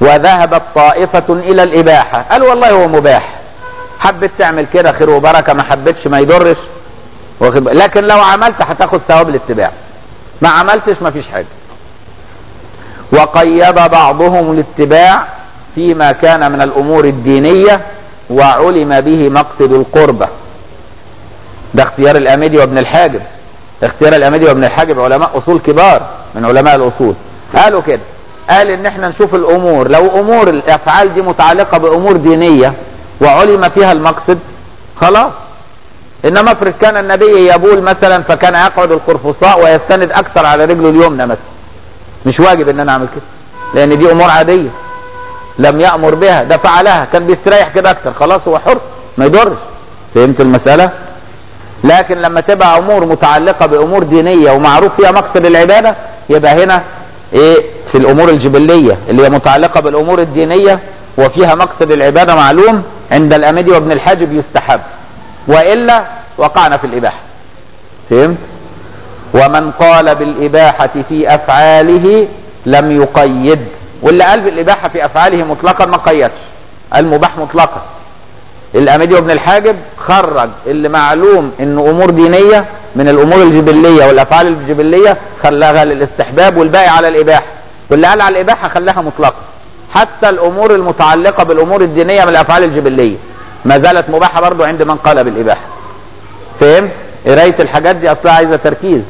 وذهبت طائفة إلى الإباحة قال والله هو مباح حبيت تعمل كده خير وبركة ما حبيتش ما يضرش واخد بالك؟ لكن لو عملت هتاخد ثواب الاتباع ما عملتش ما فيش حاجة وقيد بعضهم الاتباع فيما كان من الأمور الدينية وعلم به مقصد القربة ده اختيار الأمدي وابن الحاجب اختيار الأمدي وابن الحاجب علماء أصول كبار من علماء الأصول قالوا كده قال ان احنا نشوف الامور لو امور الافعال دي متعلقة بامور دينية وعلم فيها المقصد خلاص انما افرض كان النبي يبول مثلا فكان يقعد القرفصاء ويستند اكثر على رجله اليمنى مثلا مش واجب ان انا اعمل كده لان دي امور عادية لم يأمر بها ده فعلها كان بيستريح كده اكثر خلاص هو حر ما يضرش فهمت المسألة لكن لما تبقى امور متعلقة بامور دينية ومعروف فيها مقصد العبادة يبقى هنا ايه في الامور الجبلية اللي هي متعلقة بالامور الدينية وفيها مقصد العبادة معلوم عند الامدي وابن الحاجب يستحب والا وقعنا في الاباحة فهمت ومن قال بالاباحة في افعاله لم يقيد واللي قال بالاباحة في افعاله مطلقا ما قيدش المباح مطلقا الامدي وابن الحاجب خرج اللي معلوم انه امور دينية من الامور الجبلية والافعال الجبلية خلاها للاستحباب والباقي على الاباحة واللي قال على الاباحة خلاها مطلقة حتى الامور المتعلقة بالامور الدينية من الافعال الجبلية ما زالت مباحة برضو عند من قال بالاباحة فهم قراية الحاجات دي اصلا عايزة تركيز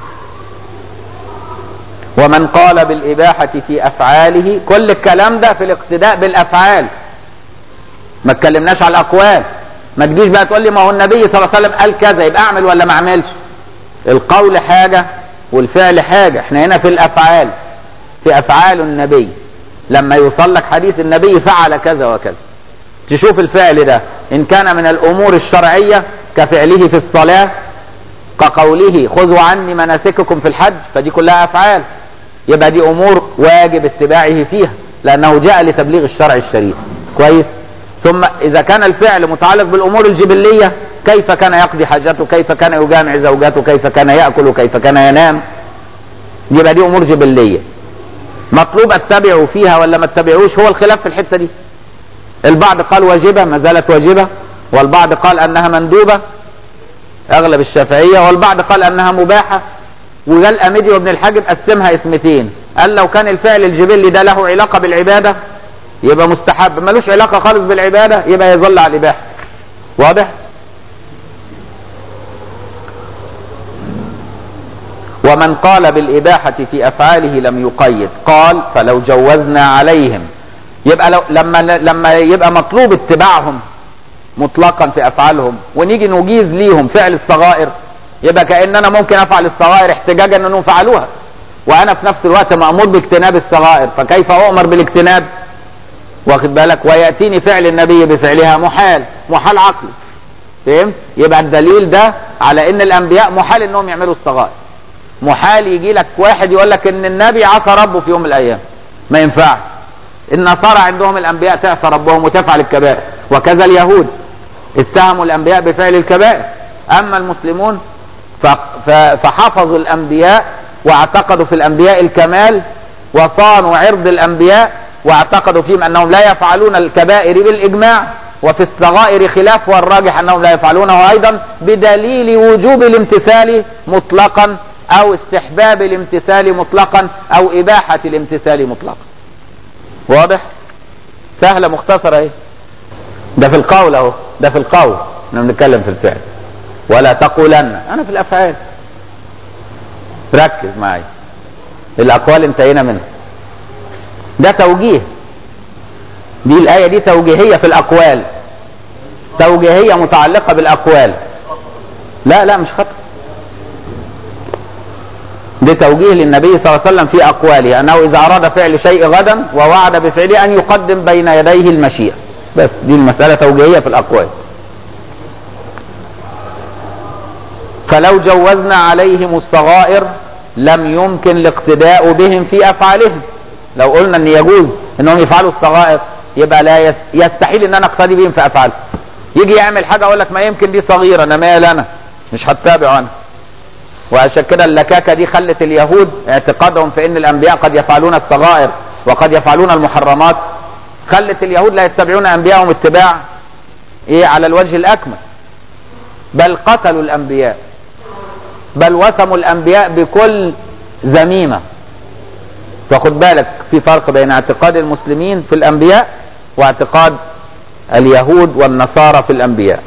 ومن قال بالاباحة في افعاله كل الكلام ده في الاقتداء بالافعال ما اتكلمناش على الاقوال ما تجيش بقى تقول لي ما هو النبي صلى الله عليه وسلم قال كذا يبقى اعمل ولا ما اعملش القول حاجة والفعل حاجة احنا هنا في الافعال في افعال النبي لما يوصل لك حديث النبي فعل كذا وكذا تشوف الفعل ده ان كان من الامور الشرعية كفعله في الصلاة كقوله خذوا عني مناسككم في الحج فدي كلها افعال يبقى دي امور واجب اتباعه فيها لانه جاء لتبليغ الشرع الشريف كويس ثم اذا كان الفعل متعلق بالامور الجبلية كيف كان يقضي حاجته كيف كان يجامع زوجته كيف كان يأكل كيف كان ينام يبقى دي امور جبلية مطلوب اتبعوا فيها ولا ما اتبعوش هو الخلاف في الحتة دي البعض قال واجبة ما زالت واجبة والبعض قال انها مندوبة اغلب الشافعية والبعض قال انها مباحة وقال امدي وابن الحاجب قسمها اسمتين قال لو كان الفعل الجبلي ده له علاقة بالعبادة يبقى مستحب ملوش علاقة خالص بالعبادة يبقى يظل على الاباحة واضح ومن قال بالإباحة في أفعاله لم يقيد قال فلو جوزنا عليهم يبقى لو لما لما يبقى مطلوب اتباعهم مطلقا في أفعالهم ونيجي نجيز ليهم فعل الصغائر يبقى كأننا ممكن أفعل الصغائر احتجاجا أنهم فعلوها وأنا في نفس الوقت مأمور باجتناب الصغائر فكيف أؤمر بالاجتناب واخد بالك ويأتيني فعل النبي بفعلها محال محال عقلي فهمت يبقى الدليل ده على ان الانبياء محال انهم يعملوا الصغائر محال يجي لك واحد يقول لك ان النبي عصى ربه في يوم من الايام ما ينفعش النصارى عندهم الانبياء تعصى ربهم وتفعل الكبائر وكذا اليهود اتهموا الانبياء بفعل الكبائر اما المسلمون فحفظوا الانبياء واعتقدوا في الانبياء الكمال وصانوا عرض الانبياء واعتقدوا فيهم انهم لا يفعلون الكبائر بالاجماع وفي الصغائر خلاف والراجح انهم لا يفعلونه ايضا بدليل وجوب الامتثال مطلقا او استحباب الامتثال مطلقا او اباحة الامتثال مطلقا واضح سهلة مختصرة اهي ده في القول اهو ده في القول احنا بنتكلم في الفعل ولا تقولن انا في الافعال ركز معي الاقوال انتهينا منها ده توجيه دي الآية دي توجيهية في الأقوال توجيهية متعلقة بالأقوال لا لا مش خطأ ده توجيه للنبي صلى الله عليه وسلم في أقواله أنه إذا أراد فعل شيء غدا ووعد بفعله أن يقدم بين يديه المشيئة بس دي المسألة توجيهية في الأقوال فلو جوزنا عليهم الصغائر لم يمكن الاقتداء بهم في أفعالهم لو قلنا أن يجوز أنهم يفعلوا الصغائر يبقى لا يستحيل ان انا اقتدي بهم في افعاله يجي يعمل حاجه اقول لك ما يمكن دي صغيره انا مال انا مش هتابعه انا وعشان كده اللكاكه دي خلت اليهود اعتقادهم في ان الانبياء قد يفعلون الصغائر وقد يفعلون المحرمات خلت اليهود لا يتبعون انبياءهم اتباع ايه على الوجه الاكمل بل قتلوا الانبياء بل وسموا الانبياء بكل ذميمه فخد بالك في فرق بين اعتقاد المسلمين في الانبياء واعتقاد اليهود والنصارى في الانبياء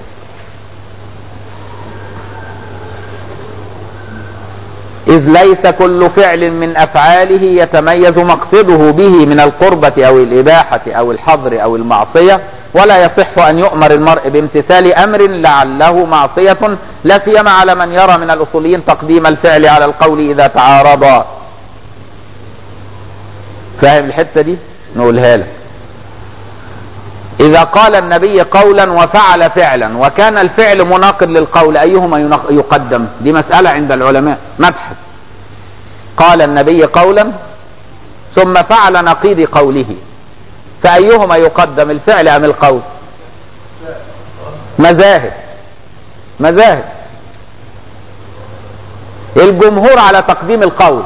إذ ليس كل فعل من أفعاله يتميز مقصده به من القربة أو الإباحة أو الحظر أو المعصية ولا يصح أن يؤمر المرء بامتثال أمر لعله معصية لا سيما على من يرى من الأصوليين تقديم الفعل على القول إذا تعارضا فاهم الحتة دي نقولها لك إذا قال النبي قولا وفعل فعلا وكان الفعل مناقض للقول أيهما يقدم دي مسألة عند العلماء مبحث قال النبي قولا ثم فعل نقيض قوله فأيهما يقدم الفعل أم القول مذاهب مذاهب الجمهور على تقديم القول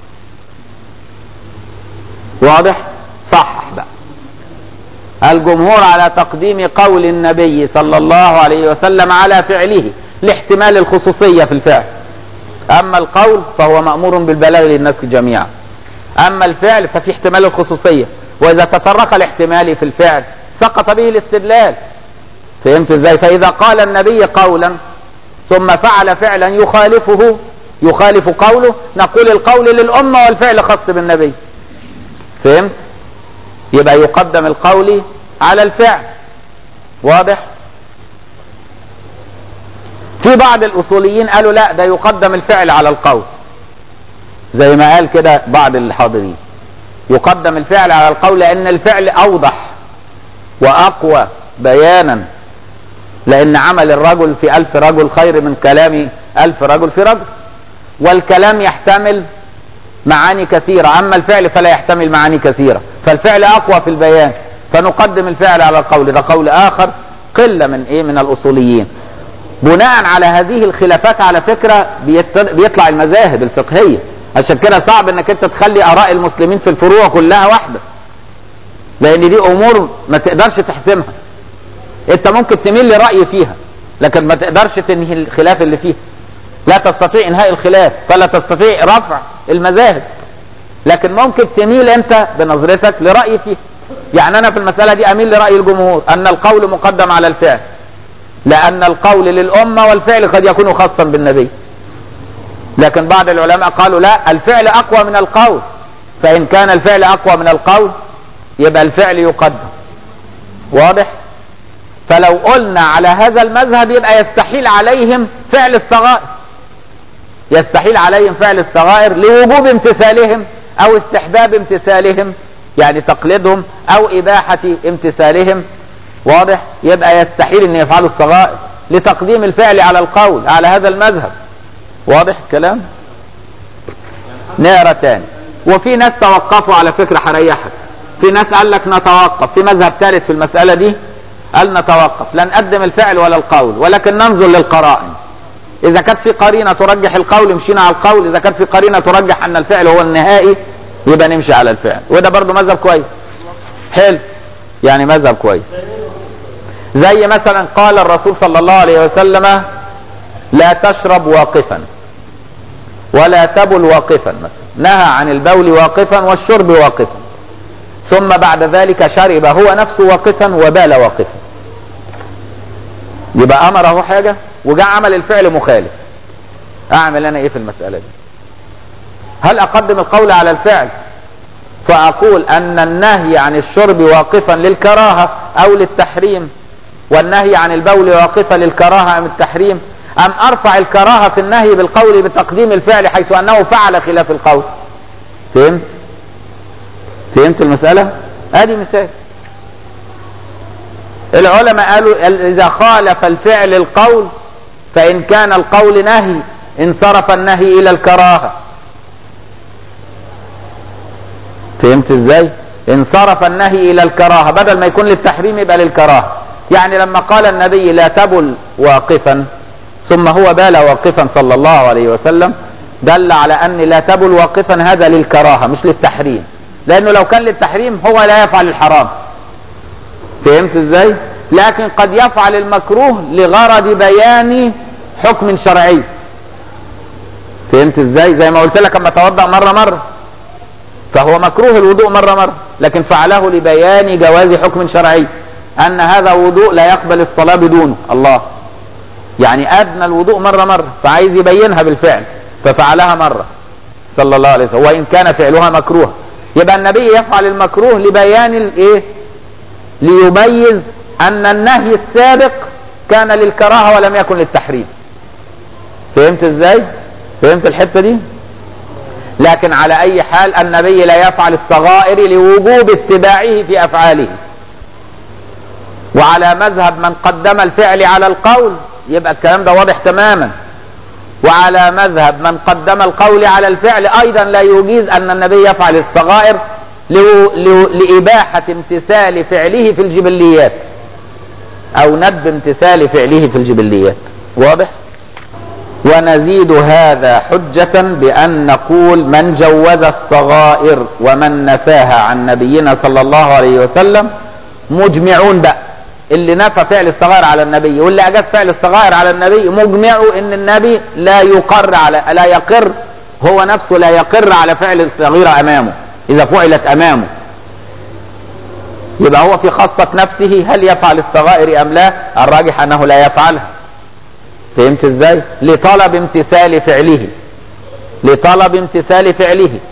واضح صح بقى الجمهور على تقديم قول النبي صلى الله عليه وسلم على فعله لاحتمال الخصوصية في الفعل أما القول فهو مأمور بالبلاغ للناس جميعا أما الفعل ففي احتمال الخصوصية وإذا تطرق الاحتمال في الفعل سقط به الاستدلال فهمت ازاي فإذا قال النبي قولا ثم فعل فعلا يخالفه يخالف قوله نقول القول للأمة والفعل خاص بالنبي فهمت يبقى يقدم القول على الفعل واضح في بعض الاصوليين قالوا لا ده يقدم الفعل على القول زي ما قال كده بعض الحاضرين يقدم الفعل على القول لان الفعل اوضح واقوى بيانا لان عمل الرجل في الف رجل خير من كلام الف رجل في رجل والكلام يحتمل معاني كثيرة أما الفعل فلا يحتمل معاني كثيرة فالفعل أقوى في البيان فنقدم الفعل على القول ده قول آخر قلة من إيه من الأصوليين بناء على هذه الخلافات على فكرة بيطلع المذاهب الفقهية عشان كده صعب انك انت تخلي اراء المسلمين في الفروع كلها واحدة لان دي امور ما تقدرش تحسمها انت ممكن تميل لرأي فيها لكن ما تقدرش تنهي الخلاف اللي فيها لا تستطيع انهاء الخلاف فلا تستطيع رفع المذاهب لكن ممكن تميل انت بنظرتك لرأي فيه يعني انا في المسألة دي اميل لرأي الجمهور ان القول مقدم على الفعل لان القول للامة والفعل قد يكون خاصا بالنبي لكن بعض العلماء قالوا لا الفعل اقوى من القول فان كان الفعل اقوى من القول يبقى الفعل يقدم واضح فلو قلنا على هذا المذهب يبقى يستحيل عليهم فعل الصغائر يستحيل عليهم فعل الصغائر لوجوب امتثالهم او استحباب امتثالهم يعني تقليدهم او اباحة امتثالهم واضح يبقى يستحيل ان يفعلوا الصغائر لتقديم الفعل على القول على هذا المذهب واضح الكلام نقرا تاني وفي ناس توقفوا على فكرة هريحك في ناس قال لك نتوقف في مذهب ثالث في المسألة دي قال نتوقف لا نقدم الفعل ولا القول ولكن ننظر للقرائن اذا كانت في قرينه ترجح القول مشينا على القول اذا كانت في قرينه ترجح ان الفعل هو النهائي يبقى نمشي على الفعل وده برضو مذهب كويس حلو يعني مذهب كويس زي مثلا قال الرسول صلى الله عليه وسلم لا تشرب واقفا ولا تبل واقفا مثلا نهى عن البول واقفا والشرب واقفا ثم بعد ذلك شرب هو نفسه واقفا وبال واقفا يبقى امره حاجه وجاء عمل الفعل مخالف اعمل انا ايه في المساله دي هل اقدم القول على الفعل فاقول ان النهي عن الشرب واقفا للكراهه او للتحريم والنهي عن البول واقفا للكراهه ام التحريم ام ارفع الكراهه في النهي بالقول بتقديم الفعل حيث انه فعل خلاف القول فهمت فهمت المساله ادي مثال العلماء قالوا اذا خالف الفعل القول فان كان القول نهي انصرف النهي الى الكراهه فهمت ازاي انصرف النهي الى الكراهه بدل ما يكون للتحريم يبقى للكراهه يعني لما قال النبي لا تبل واقفا ثم هو بال واقفا صلى الله عليه وسلم دل على ان لا تبل واقفا هذا للكراهه مش للتحريم لانه لو كان للتحريم هو لا يفعل الحرام فهمت ازاي لكن قد يفعل المكروه لغرض بيان حكم شرعي فهمت ازاي زي ما قلت لك اما توضا مره مره فهو مكروه الوضوء مره مره لكن فعله لبيان جواز حكم شرعي ان هذا وضوء لا يقبل الصلاه بدونه الله يعني ادنى الوضوء مره مره فعايز يبينها بالفعل ففعلها مره صلى الله عليه وسلم وان كان فعلها مكروه يبقى النبي يفعل المكروه لبيان الايه ليميز ان النهي السابق كان للكراهه ولم يكن للتحريم فهمت ازاي فهمت الحته دي لكن على اي حال النبي لا يفعل الصغائر لوجوب اتباعه في افعاله وعلى مذهب من قدم الفعل على القول يبقى الكلام ده واضح تماما وعلى مذهب من قدم القول على الفعل ايضا لا يجيز ان النبي يفعل الصغائر لاباحه امتثال فعله في الجبليات او ندب امتثال فعله في الجبليات واضح ونزيد هذا حجة بأن نقول من جوز الصغائر ومن نفاها عن نبينا صلى الله عليه وسلم مجمعون بقى اللي نفى فعل الصغائر على النبي واللي أجاز فعل الصغائر على النبي مجمعوا إن النبي لا يقر على لا يقر هو نفسه لا يقر على فعل الصغيرة أمامه إذا فعلت أمامه يبقى هو في خاصة نفسه هل يفعل الصغائر أم لا الراجح أنه لا يفعلها فهمت ازاي لطلب امتثال فعله لطلب امتثال فعله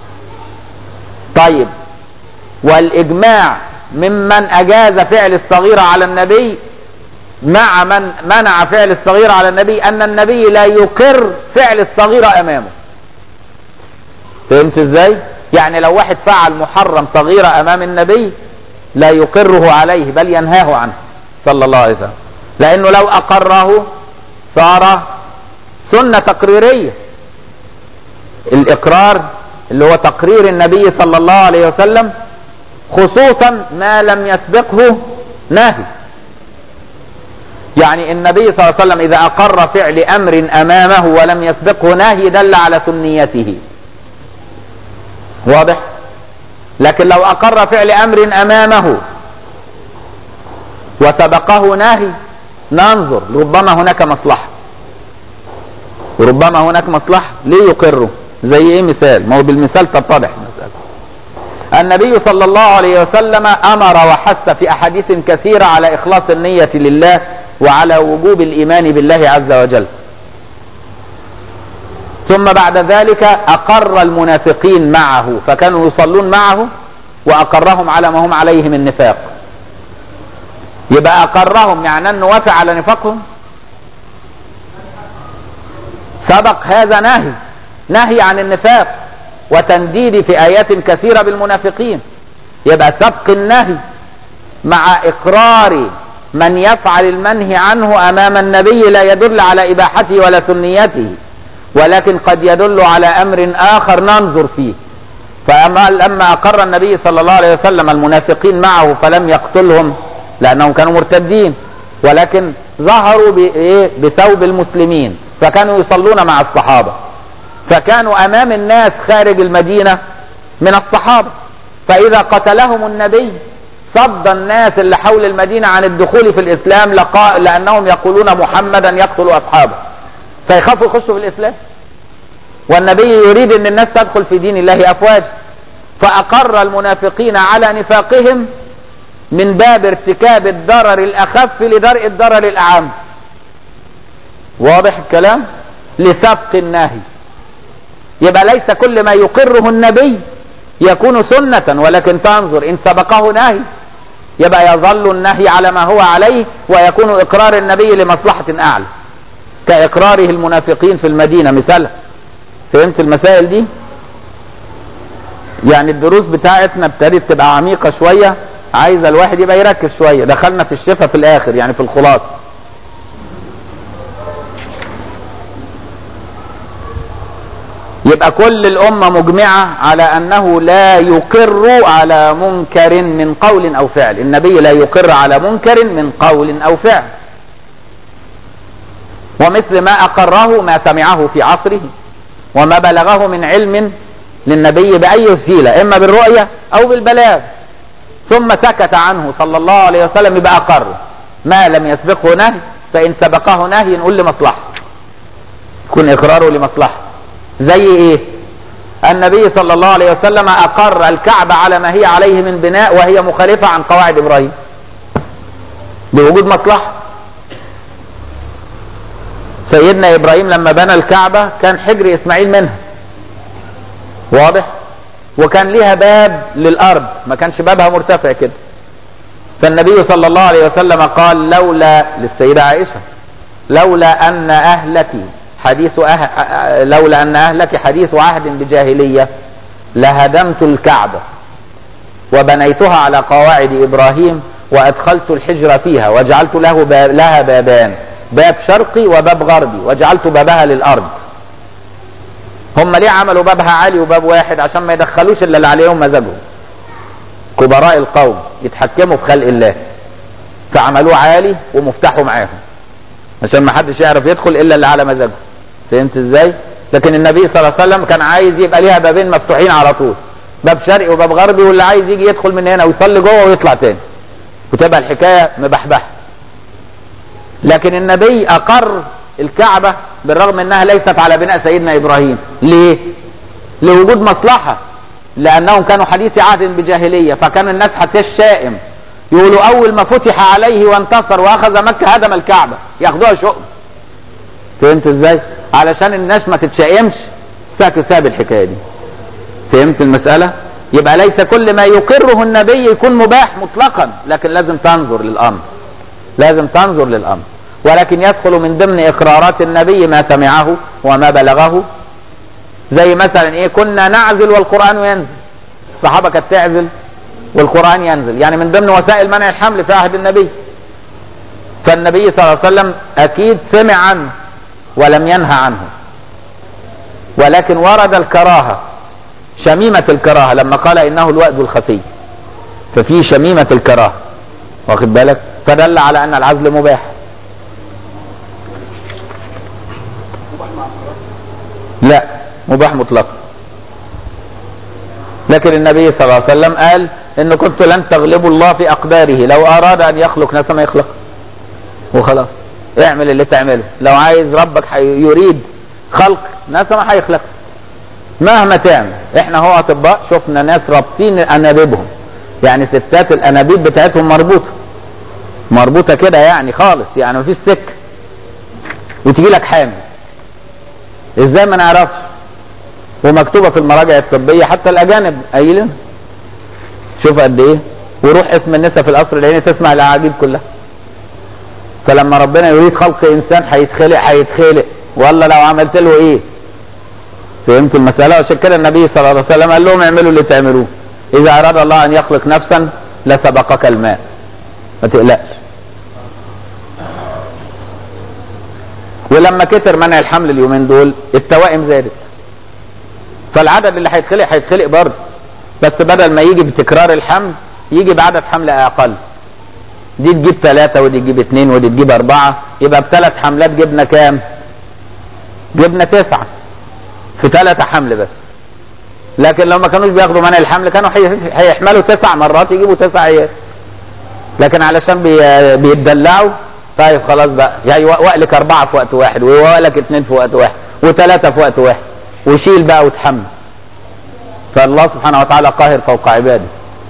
طيب والاجماع ممن اجاز فعل الصغيرة على النبي مع من منع فعل الصغيرة على النبي ان النبي لا يقر فعل الصغيرة امامه فهمت ازاي يعني لو واحد فعل محرم صغيرة امام النبي لا يقره عليه بل ينهاه عنه صلى الله عليه وسلم لانه لو اقره صار سنة تقريرية الإقرار اللي هو تقرير النبي صلى الله عليه وسلم خصوصا ما لم يسبقه نهي يعني النبي صلى الله عليه وسلم إذا أقر فعل أمر أمامه ولم يسبقه نهي دل على سنيته واضح لكن لو أقر فعل أمر أمامه وسبقه نهي ننظر ربما هناك مصلحة وربما هناك مصلحة ليه يقره زي ايه مثال ما هو بالمثال تتضح المسألة النبي صلى الله عليه وسلم امر وحث في احاديث كثيرة على اخلاص النية لله وعلى وجوب الايمان بالله عز وجل ثم بعد ذلك اقر المنافقين معه فكانوا يصلون معه واقرهم على ما هم عليه من نفاق يبقى اقرهم يعني انه وافق على نفاقهم سبق هذا نهي نهي عن النفاق وتنديد في ايات كثيره بالمنافقين يبقى سبق النهي مع اقرار من يفعل المنهي عنه امام النبي لا يدل على اباحته ولا سنيته ولكن قد يدل على امر اخر ننظر فيه فاما لما اقر النبي صلى الله عليه وسلم المنافقين معه فلم يقتلهم لانهم كانوا مرتدين ولكن ظهروا بثوب المسلمين فكانوا يصلون مع الصحابه فكانوا امام الناس خارج المدينه من الصحابه فاذا قتلهم النبي صد الناس اللي حول المدينه عن الدخول في الاسلام لقاء لانهم يقولون محمدا يقتل اصحابه فيخافوا يخشوا في الاسلام والنبي يريد ان الناس تدخل في دين الله افواج فاقر المنافقين على نفاقهم من باب ارتكاب الضرر الاخف لدرء الضرر الاعم واضح الكلام لسبق النهي يبقى ليس كل ما يقره النبي يكون سنة ولكن تنظر إن سبقه نهي يبقى يظل النهي على ما هو عليه ويكون إقرار النبي لمصلحة أعلى كإقراره المنافقين في المدينة مثلا فهمت المسائل دي يعني الدروس بتاعتنا ابتدت تبقى عميقة شوية عايز الواحد يبقى يركز شوية دخلنا في الشفا في الآخر يعني في الخلاصة يبقى كل الأمة مجمعة على أنه لا يقر على منكر من قول أو فعل النبي لا يقر على منكر من قول أو فعل ومثل ما أقره ما سمعه في عصره وما بلغه من علم للنبي بأي وسيلة إما بالرؤية أو بالبلاغ ثم سكت عنه صلى الله عليه وسلم يبقى أقر ما لم يسبقه نهي فإن سبقه نهي نقول لمصلحة يكون إقراره لمصلحة زي إيه النبي صلى الله عليه وسلم أقر الكعبة على ما هي عليه من بناء وهي مخالفة عن قواعد إبراهيم بوجود مصلحة سيدنا إبراهيم لما بنى الكعبة كان حجر إسماعيل منها واضح وكان ليها باب للأرض ما كانش بابها مرتفع كده فالنبي صلى الله عليه وسلم قال لولا للسيدة عائشة لولا أن أهلك حديث أه... لولا أن أهلك حديث عهد بجاهلية لهدمت الكعبة وبنيتها على قواعد إبراهيم وأدخلت الحجر فيها وجعلت له باب لها بابان باب شرقي وباب غربي وجعلت بابها للأرض هم ليه عملوا بابها عالي وباب واحد عشان ما يدخلوش الا اللي عليهم مزاجهم كبراء القوم يتحكموا في خلق الله فعملوه عالي ومفتاحه معاهم عشان ما حدش يعرف يدخل الا اللي على مزاجه فهمت ازاي لكن النبي صلى الله عليه وسلم كان عايز يبقى ليها بابين مفتوحين على طول باب شرقي وباب غربي واللي عايز يجي يدخل من هنا ويصلي جوه ويطلع تاني وتبقى الحكايه مبحبحه لكن النبي اقر الكعبه بالرغم انها ليست على بناء سيدنا ابراهيم ليه لوجود مصلحه لانهم كانوا حديث عهد بجاهليه فكان الناس هتشائم يقولوا اول ما فتح عليه وانتصر واخذ مكه هدم الكعبه ياخدوها شؤم فهمت ازاي علشان الناس ما تتشائمش ساب الحكايه دي فهمت المساله يبقى ليس كل ما يقره النبي يكون مباح مطلقا لكن لازم تنظر للامر لازم تنظر للامر ولكن يدخل من ضمن اقرارات النبي ما سمعه وما بلغه زي مثلا ايه كنا نعزل والقران ينزل الصحابه كانت تعزل والقران ينزل يعني من ضمن وسائل منع الحمل في عهد النبي فالنبي صلى الله عليه وسلم اكيد سمع عنه ولم ينهى عنه ولكن ورد الكراهه شميمه الكراهه لما قال انه الوأد الخفي ففي شميمه الكراهه واخد بالك فدل على ان العزل مباح لا مباح مطلق لكن النبي صلى الله عليه وسلم قال ان كنت لن تغلبوا الله في اقداره لو اراد ان يخلق ناس ما يخلق وخلاص اعمل اللي تعمله لو عايز ربك يريد خلق ناس ما هيخلق مهما تعمل احنا هو اطباء شفنا ناس رابطين انابيبهم يعني ستات الانابيب بتاعتهم مربوطه مربوطه كده يعني خالص يعني مفيش سكه وتجي لك حامل ازاي ما نعرفش ومكتوبه في المراجع الطبيه حتى الاجانب قايلين شوف قد ايه وروح اسم النساء في القصر العيني تسمع الاعاجيب كلها فلما ربنا يريد خلق انسان هيتخلق هيتخلق والله لو عملت له ايه فهمت المساله عشان كده النبي صلى الله عليه وسلم قال لهم اعملوا اللي تعملوه اذا اراد الله ان يخلق نفسا لسبقك الماء ما تقلقش ولما كتر منع الحمل اليومين دول التوائم زادت فالعدد اللي هيتخلق هيتخلق برضه بس بدل ما يجي بتكرار الحمل يجي بعدد حمل اقل دي تجيب ثلاثة ودي تجيب اثنين ودي تجيب أربعة يبقى بثلاث حملات جبنا كام؟ جبنا تسعة في ثلاثة حمل بس لكن لو ما كانوش بياخدوا منع الحمل كانوا هيحملوا تسع مرات يجيبوا تسع عيال لكن علشان بي بيتدلعوا طيب خلاص بقى يعني وقلك أربعة في وقت واحد ووقلك اثنين في وقت واحد وثلاثة في وقت واحد وشيل بقى وتحمل فالله سبحانه وتعالى قاهر فوق عباده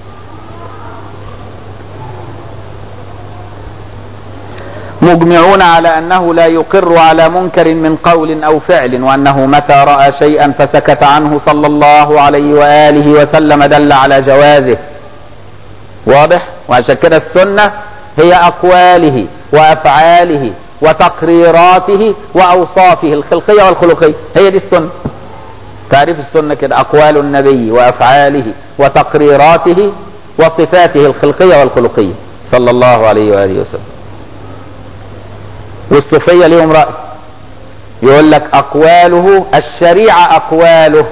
مجمعون على أنه لا يقر على منكر من قول أو فعل وأنه متى رأى شيئا فسكت عنه صلى الله عليه وآله وسلم دل على جوازه واضح وعشان كده السنة هي أقواله وأفعاله وتقريراته وأوصافه الخلقية والخلقية هي دي السنة تعريف السنة كده أقوال النبي وأفعاله وتقريراته وصفاته الخلقية والخلقية صلى الله عليه وآله وسلم والصوفية ليهم رأي يقول لك أقواله الشريعة أقواله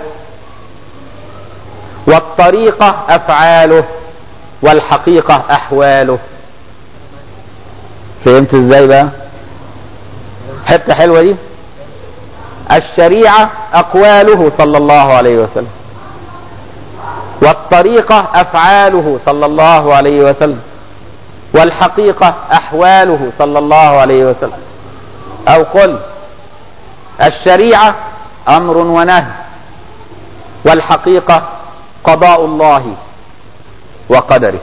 والطريقة أفعاله والحقيقة أحواله فهمت ازاي بقى حتة حلوة دي الشريعة أقواله صلى الله عليه وسلم والطريقة أفعاله صلى الله عليه وسلم والحقيقة أحواله صلى الله عليه وسلم أو قل الشريعة أمر ونهي والحقيقة قضاء الله وقدره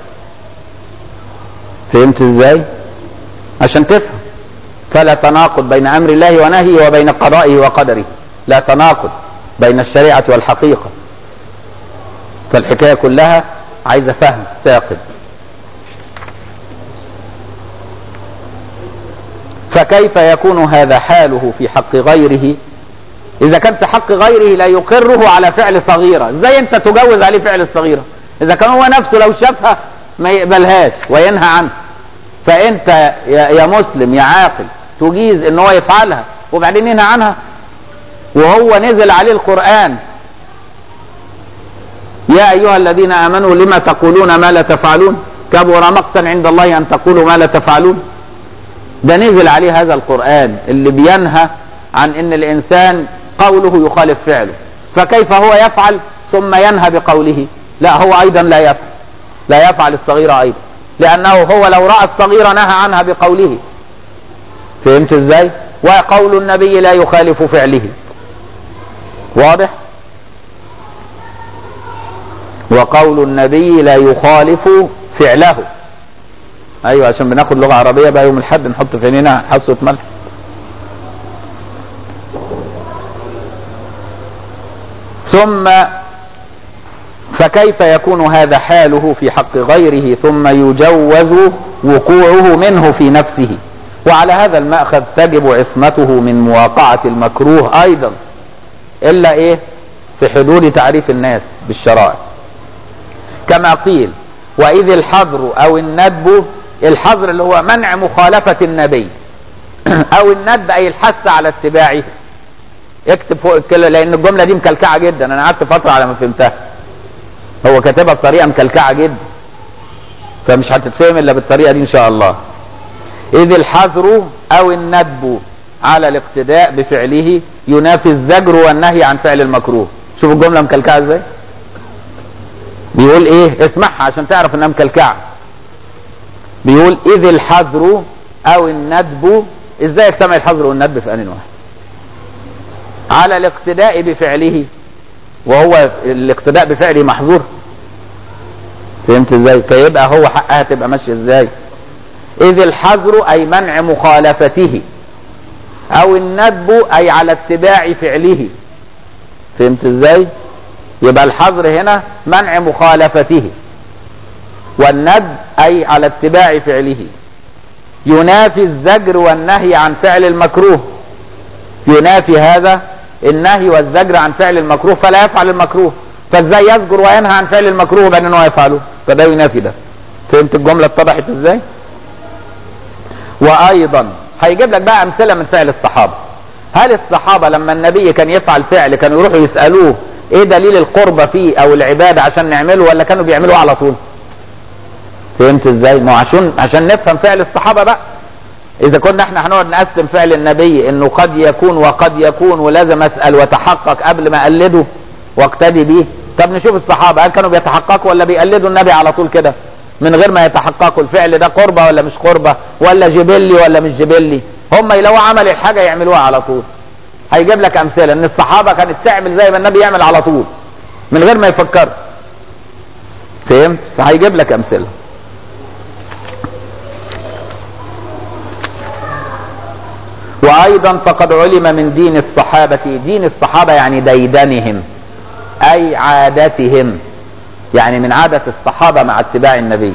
فهمت ازاي عشان تفهم فلا تناقض بين امر الله ونهيه وبين قضائه وقدره لا تناقض بين الشريعة والحقيقة فالحكاية كلها عايزة فهم ثاقب فكيف يكون هذا حاله في حق غيره اذا كان في حق غيره لا يقره على فعل صغيرة ازاي انت تجوز عليه فعل الصغيرة اذا كان هو نفسه لو شافها ما يقبلهاش وينهى عنها فانت يا يا مسلم يا عاقل تجيز ان هو يفعلها وبعدين ينهى عنها وهو نزل عليه القرآن يا ايها الذين امنوا لما تقولون ما لا تفعلون كبر مقتا عند الله ان تقولوا ما لا تفعلون ده نزل عليه هذا القرآن اللي بينهى عن ان الانسان قوله يخالف فعله فكيف هو يفعل ثم ينهى بقوله لا هو ايضا لا يفعل لا يفعل الصغيرة ايضا لانه هو لو رأى الصغيرة نهى عنها بقوله فهمت ازاي وقول النبي لا يخالف فعله واضح وقول النبي لا يخالف فعله ايوه عشان بناخد لغه عربيه بقى يوم الحد نحط في عينينا حصه ملح ثم فكيف يكون هذا حاله في حق غيره ثم يجوز وقوعه منه في نفسه وعلى هذا المأخذ تجب عصمته من مواقعة المكروه أيضا إلا إيه في حدود تعريف الناس بالشرائع كما قيل وإذ الحظر أو الندب الحظر اللي هو منع مخالفة النبي أو الندب أي الحث على اتباعه اكتب فوق الكلمة لأن الجملة دي مكلكعة جدا أنا قعدت فترة على ما فهمتها هو كاتبها بطريقة مكلكعة جدا فمش هتتفهم إلا بالطريقة دي إن شاء الله إذ الحظر أو الندب على الاقتداء بفعله ينافي الزجر والنهي عن فعل المكروه شوف الجملة مكلكعة ازاي بيقول ايه اسمعها عشان تعرف انها مكلكعة بيقول إذ الحظر أو الندب ازاي يجتمع الحظر والندب في آن واحد على الاقتداء بفعله وهو الاقتداء بفعله محظور فهمت ازاي فيبقى هو حقها تبقى ماشيه ازاي إذ الحظر أي منع مخالفته أو الندب أي على اتباع فعله فهمت ازاي يبقى الحظر هنا منع مخالفته والندب أي على اتباع فعله ينافي الزجر والنهي عن فعل المكروه ينافي هذا النهي والزجر عن فعل المكروه فلا يفعل المكروه فازاي يزجر وينهى عن فعل المكروه بان انه يفعله فده ينافي ده فهمت الجمله اتضحت ازاي وايضا هيجيب لك بقى امثله من فعل الصحابه هل الصحابه لما النبي كان يفعل فعل كانوا يروحوا يسالوه ايه دليل القربة فيه او العبادة عشان نعمله ولا كانوا بيعملوه على طول فهمت ازاي ما عشان عشان نفهم فعل الصحابة بقى اذا كنا احنا هنقعد نقسم فعل النبي انه قد يكون وقد يكون ولازم اسأل واتحقق قبل ما اقلده واقتدي بيه طب نشوف الصحابة هل كانوا بيتحققوا ولا بيقلدوا النبي على طول كده من غير ما يتحققوا الفعل ده قربة ولا مش قربة ولا جبلي ولا مش جبلي هم لو عمل الحاجة يعملوها على طول هيجيب لك امثله ان الصحابه كانت تعمل زي ما النبي يعمل على طول من غير ما يفكر فهمت فهيجيب لك امثله وايضا فقد علم من دين الصحابه دين الصحابه يعني ديدنهم اي عادتهم يعني من عاده الصحابه مع اتباع النبي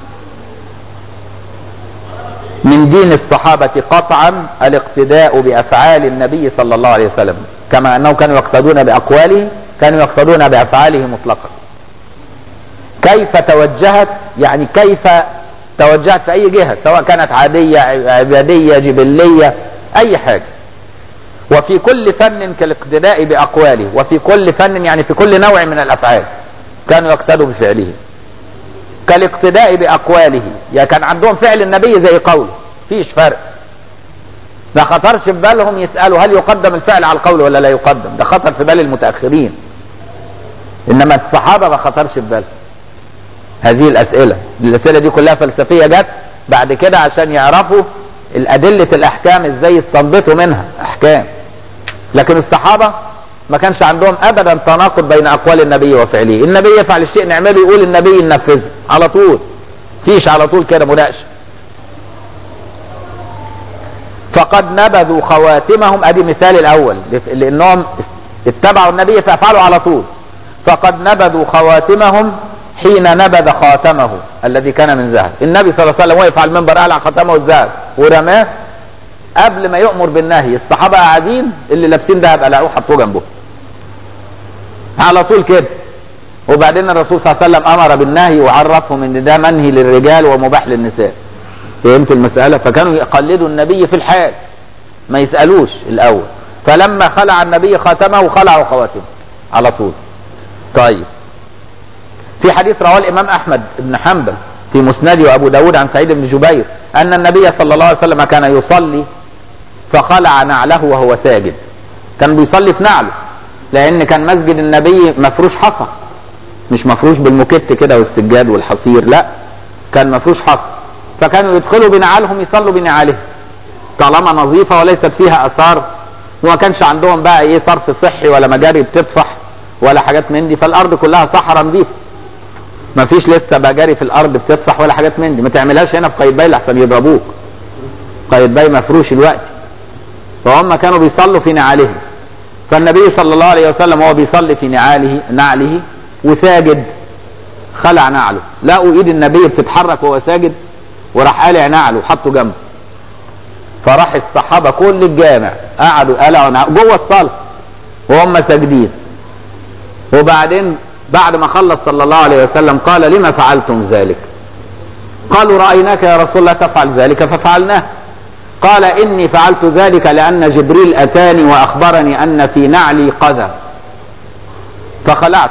من دين الصحابة قطعا الاقتداء بأفعال النبي صلى الله عليه وسلم كما أنهم كانوا يقتدون بأقواله كانوا يقتدون بأفعاله مطلقا كيف توجهت يعني كيف توجهت في أي جهة سواء كانت عادية عبادية جبلية أي حاجة وفي كل فن كالاقتداء بأقواله وفي كل فن يعني في كل نوع من الأفعال كانوا يقتدوا بفعله كالاقتداء بأقواله يعني كان عندهم فعل النبي زي قول فيش فرق ما خطرش في بالهم يسألوا هل يقدم الفعل على القول ولا لا يقدم ده خطر في بال المتأخرين انما الصحابه ما خطرش في بالهم هذه الاسئله الاسئله دي كلها فلسفيه جت بعد كده عشان يعرفوا الادله الاحكام ازاي يستنبطوا منها احكام لكن الصحابه ما كانش عندهم ابدا تناقض بين اقوال النبي وفعله النبي يفعل الشيء نعمله يقول النبي ننفذه على طول فيش على طول كده مناقشه فقد نبذوا خواتمهم ادي مثال الاول لانهم اتبعوا النبي في افعاله على طول فقد نبذوا خواتمهم حين نبذ خاتمه الذي كان من ذهب النبي صلى الله عليه وسلم وقف على المنبر قال خاتمه الذهب ورماه قبل ما يؤمر بالنهي الصحابه قاعدين اللي لابسين دهب قلعوه حطوه جنبه على طول كده وبعدين الرسول صلى الله عليه وسلم امر بالنهي وعرفهم ان ده منهي للرجال ومباح للنساء فهمت المساله فكانوا يقلدوا النبي في الحال ما يسالوش الاول فلما خلع النبي خاتمه خلعوا خواتمه على طول طيب في حديث رواه الامام احمد بن حنبل في مسنده وابو داود عن سعيد بن جبير ان النبي صلى الله عليه وسلم كان يصلي فخلع نعله وهو ساجد كان بيصلي في نعله لان كان مسجد النبي مفروش حصى مش مفروش بالمكت كده والسجاد والحصير لا كان مفروش حصى فكانوا يدخلوا بنعالهم يصلوا بنعالهم طالما نظيفه وليست فيها اثار وما كانش عندهم بقى ايه صرف صحي ولا مجاري بتطفح ولا حاجات من دي فالارض كلها صحراء نظيفه ما فيش لسه مجاري في الارض بتطفح ولا حاجات من دي ما تعملهاش هنا في قايتباي لحسن يضربوك قايتباي مفروش الوقت فهم كانوا بيصلوا في نعالهم فالنبي صلى الله عليه وسلم وهو بيصلي في نعاله نعله وساجد خلع نعله لقوا ايد النبي بتتحرك وهو ساجد وراح قالع نعله وحطه جنبه فراح الصحابه كل الجامع قعدوا قلعوا نعله جوه الصلاه وهم ساجدين وبعدين بعد ما خلص صلى الله عليه وسلم قال لما فعلتم ذلك قالوا رايناك يا رسول الله تفعل ذلك ففعلناه قال اني فعلت ذلك لان جبريل اتاني واخبرني ان في نعلي قذى فخلعت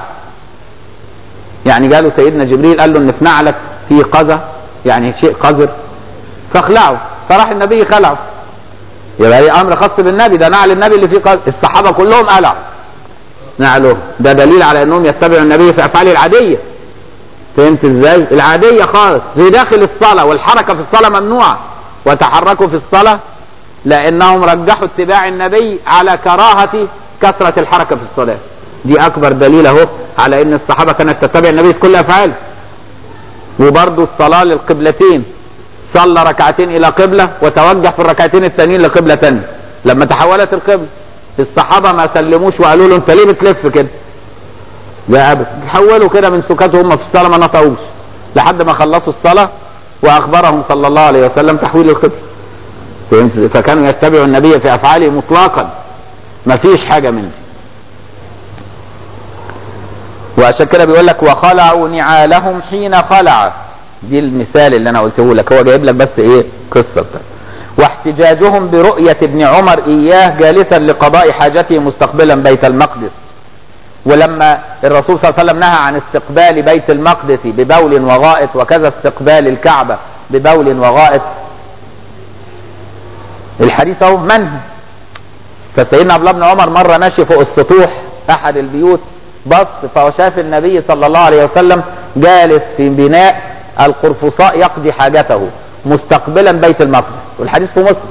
يعني قالوا سيدنا جبريل قال له ان في نعلك في قذى يعني شيء قذر فاخلعه فراح النبي خلعه يبقى هي امر خاص بالنبي ده نعل النبي اللي فيه قذر الصحابه كلهم قلعوا نعله ده دليل على انهم يتبعوا النبي في افعاله العاديه فهمت ازاي العاديه خالص في داخل الصلاه والحركه في الصلاه ممنوعه وتحركوا في الصلاه لانهم رجحوا اتباع النبي على كراهه كثره الحركه في الصلاه دي اكبر دليل اهو على ان الصحابه كانت تتبع النبي في كل افعاله وبرضه الصلاه للقبلتين صلى ركعتين الى قبله وتوجه في الركعتين الثانيين لقبله ثانيه لما تحولت القبله الصحابه ما سلموش وقالوا له انت ليه بتلف كده؟ لا ابدا تحولوا كده من سكاتهم في الصلاه ما نطقوش لحد ما خلصوا الصلاه واخبرهم صلى الله عليه وسلم تحويل القبله فكانوا يتبعوا النبي في افعاله مطلقا ما فيش حاجه منه وعشان كده بيقول لك وخلعوا نعالهم حين خلع دي المثال اللي انا قلته لك هو جايب لك بس ايه قصه بتاعت. واحتجاجهم برؤية ابن عمر إياه جالسا لقضاء حاجته مستقبلا بيت المقدس ولما الرسول صلى الله عليه وسلم نهى عن استقبال بيت المقدس ببول وغائط وكذا استقبال الكعبة ببول وغائط الحديث اهو منهي فسيدنا عبد الله بن عمر مرة ماشي فوق السطوح أحد البيوت بص فشاف النبي صلى الله عليه وسلم جالس في بناء القرفصاء يقضي حاجته مستقبلا بيت المقدس والحديث في مسلم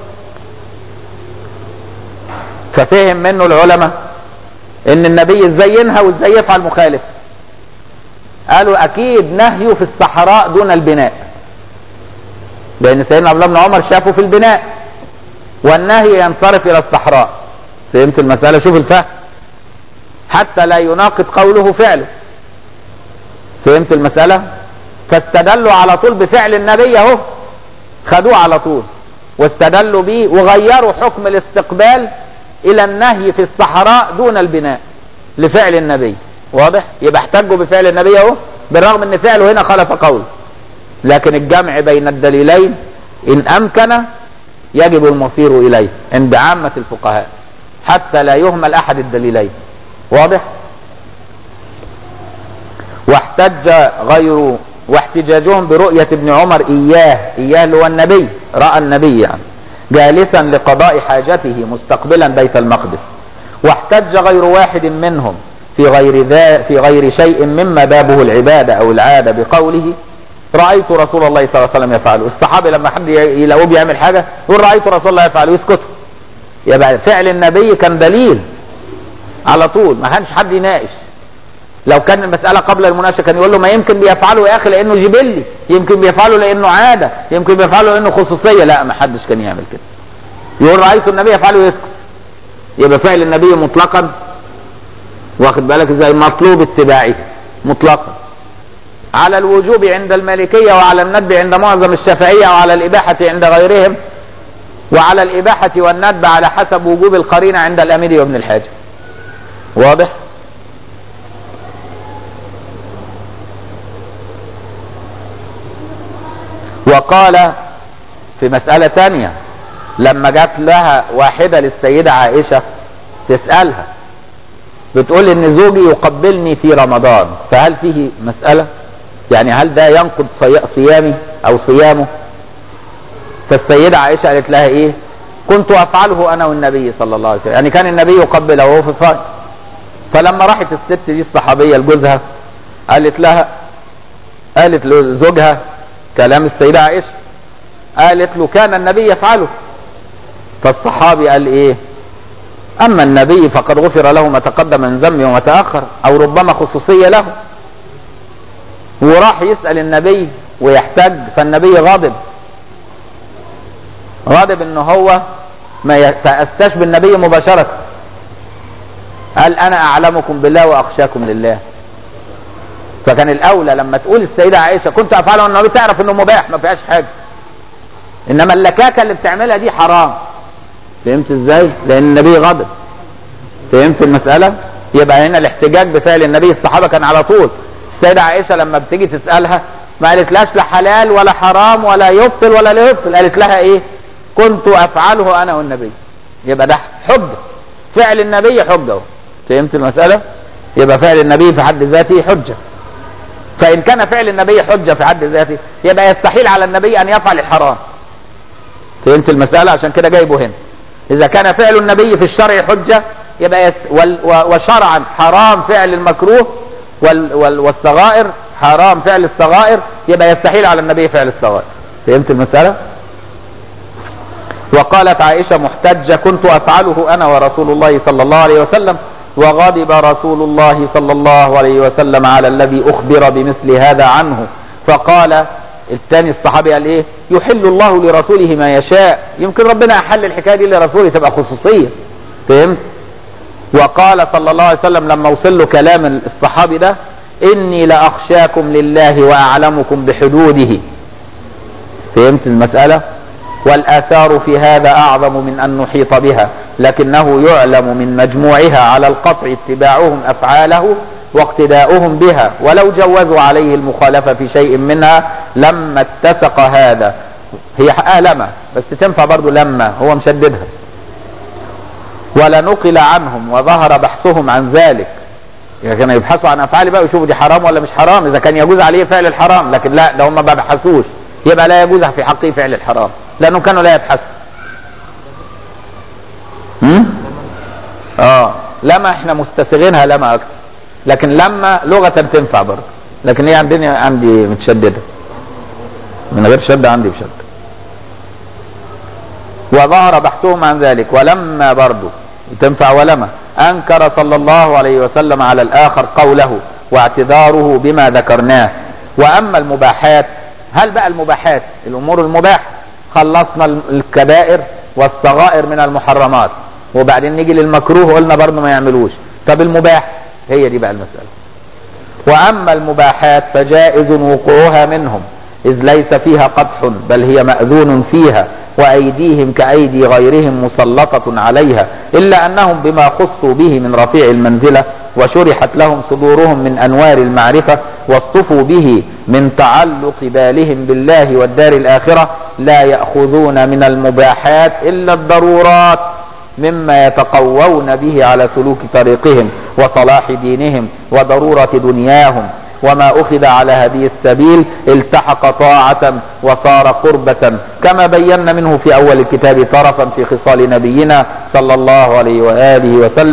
ففهم منه العلماء ان النبي ازاي ينهى وازاي يفعل مخالف قالوا اكيد نهيه في الصحراء دون البناء لان سيدنا عبد الله بن عمر شافه في البناء والنهي ينصرف الى الصحراء فهمت المساله شوف الفهم حتى لا يناقض قوله فعله فهمت المساله فاستدلوا على طول بفعل النبي اهو خدوه على طول واستدلوا به وغيروا حكم الاستقبال الى النهي في الصحراء دون البناء لفعل النبي واضح يبقى احتجوا بفعل النبي اهو بالرغم ان فعله هنا خالف قوله لكن الجمع بين الدليلين ان امكن يجب المصير اليه عند عامه الفقهاء حتى لا يهمل احد الدليلين واضح واحتج غير واحتجاجهم برؤية ابن عمر إياه إياه اللي هو النبي رأى النبي يعني جالسا لقضاء حاجته مستقبلا بيت المقدس واحتج غير واحد منهم في غير ذا في غير شيء مما بابه العبادة أو العادة بقوله رأيت رسول الله صلى الله عليه وسلم يفعله الصحابة لما حد يلاقوه بيعمل حاجة يقول رأيت رسول الله يفعله يسكتوا يبقى فعل النبي كان دليل على طول ما كانش حد يناقش لو كان المسألة قبل المناقشة كان يقول له ما يمكن بيفعله يا أخي لأنه جبلي يمكن بيفعله لأنه عادة يمكن بيفعله لأنه خصوصية لا ما حدش كان يعمل كده يقول رأيت النبي يفعله يسكت يبقى فعل النبي مطلقا واخد بالك ازاي مطلوب اتباعه مطلقا على الوجوب عند المالكية وعلى الندب عند معظم الشافعية وعلى الإباحة عند غيرهم وعلى الإباحة والندب على حسب وجوب القرينة عند الأمير وابن الحاجب واضح وقال في مسألة ثانية لما جات لها واحدة للسيدة عائشة تسألها بتقول ان زوجي يقبلني في رمضان فهل فيه مسألة يعني هل ده ينقض صيامي او صيامه فالسيدة عائشة قالت لها ايه كنت افعله انا والنبي صلى الله عليه وسلم يعني كان النبي يقبله وهو في الصائم فلما راحت الست دي الصحابية لجوزها قالت لها قالت لزوجها كلام السيدة عائشة قالت له كان النبي يفعله فالصحابي قال ايه اما النبي فقد غفر له ما تقدم من ذنبه وما تأخر او ربما خصوصية له وراح يسأل النبي ويحتج فالنبي غاضب غاضب ان هو ما يتأساش بالنبي مباشرة قال انا اعلمكم بالله واخشاكم لله فكان الاولى لما تقول السيدة عائشة كنت افعله النبي تعرف انه مباح ما فيهاش حاجة انما اللكاكة اللي بتعملها دي حرام فهمت ازاي لان النبي غضب فهمت المسألة يبقى هنا الاحتجاج بفعل النبي الصحابة كان على طول السيدة عائشة لما بتيجي تسألها ما قالتلاش لا حلال ولا حرام ولا يبطل ولا لا يبطل قالت لها ايه كنت افعله انا والنبي يبقى ده حجة فعل النبي حجة فهمت المسألة يبقى فعل النبي في حد ذاته حجة فإن كان فعل النبي حجة في حد ذاته يبقى يستحيل على النبي أن يفعل الحرام فهمت المسألة عشان كده جايبه هنا إذا كان فعل النبي في الشرع حجة يبقى يس وال وشرعا حرام فعل المكروه وال وال والصغائر حرام فعل الصغائر يبقى يستحيل على النبي فعل الصغائر فهمت المسألة وقالت عائشة محتجة كنت أفعله أنا ورسول الله صلى الله عليه وسلم وغضب رسول الله صلى الله عليه وسلم على الذي أخبر بمثل هذا عنه فقال الثاني الصحابي قال ايه يحل الله لرسوله ما يشاء يمكن ربنا احل الحكايه دي لرسوله تبقى خصوصيه فهمت وقال صلى الله عليه وسلم لما وصل له كلام الصحابي ده اني لاخشاكم لله واعلمكم بحدوده فهمت المساله والاثار في هذا اعظم من ان نحيط بها لكنه يعلم من مجموعها على القطع اتباعهم افعاله واقتداؤهم بها ولو جوزوا عليه المخالفة في شيء منها لما اتسق هذا هي حقها لما بس تنفع برضو لما هو مشددها ولا نقل عنهم وظهر بحثهم عن ذلك يعني كانوا يبحثوا عن افعال بقى ويشوفوا دي حرام ولا مش حرام اذا كان يجوز عليه فعل الحرام لكن لا ده هم ما بحثوش يبقى لا يجوز في حقه فعل الحرام لانهم كانوا لا يبحثوا اه لما احنا مستسغينها لما اكتر لكن لما لغة تنفع برضه لكن هي عندنا عندي متشددة من غير شدة عندي بشدة وظهر بحثهم عن ذلك ولما برضه تنفع ولما أنكر صلى الله عليه وسلم على الآخر قوله واعتذاره بما ذكرناه وأما المباحات هل بقى المباحات الأمور المباحة خلصنا الكبائر والصغائر من المحرمات وبعدين نيجي للمكروه قلنا برضه ما يعملوش طب المباح هي دي بقى المسألة وأما المباحات فجائز وقوعها منهم إذ ليس فيها قدح بل هي مأذون فيها وأيديهم كأيدي غيرهم مسلطة عليها إلا أنهم بما خصوا به من رفيع المنزلة وشرحت لهم صدورهم من أنوار المعرفة واصطفوا به من تعلق بالهم بالله والدار الآخرة لا يأخذون من المباحات إلا الضرورات مما يتقوون به على سلوك طريقهم وصلاح دينهم وضرورة دنياهم وما أخذ على هذه السبيل التحق طاعة وصار قربة كما بينا منه في أول الكتاب طرفا في خصال نبينا صلى الله عليه وآله وسلم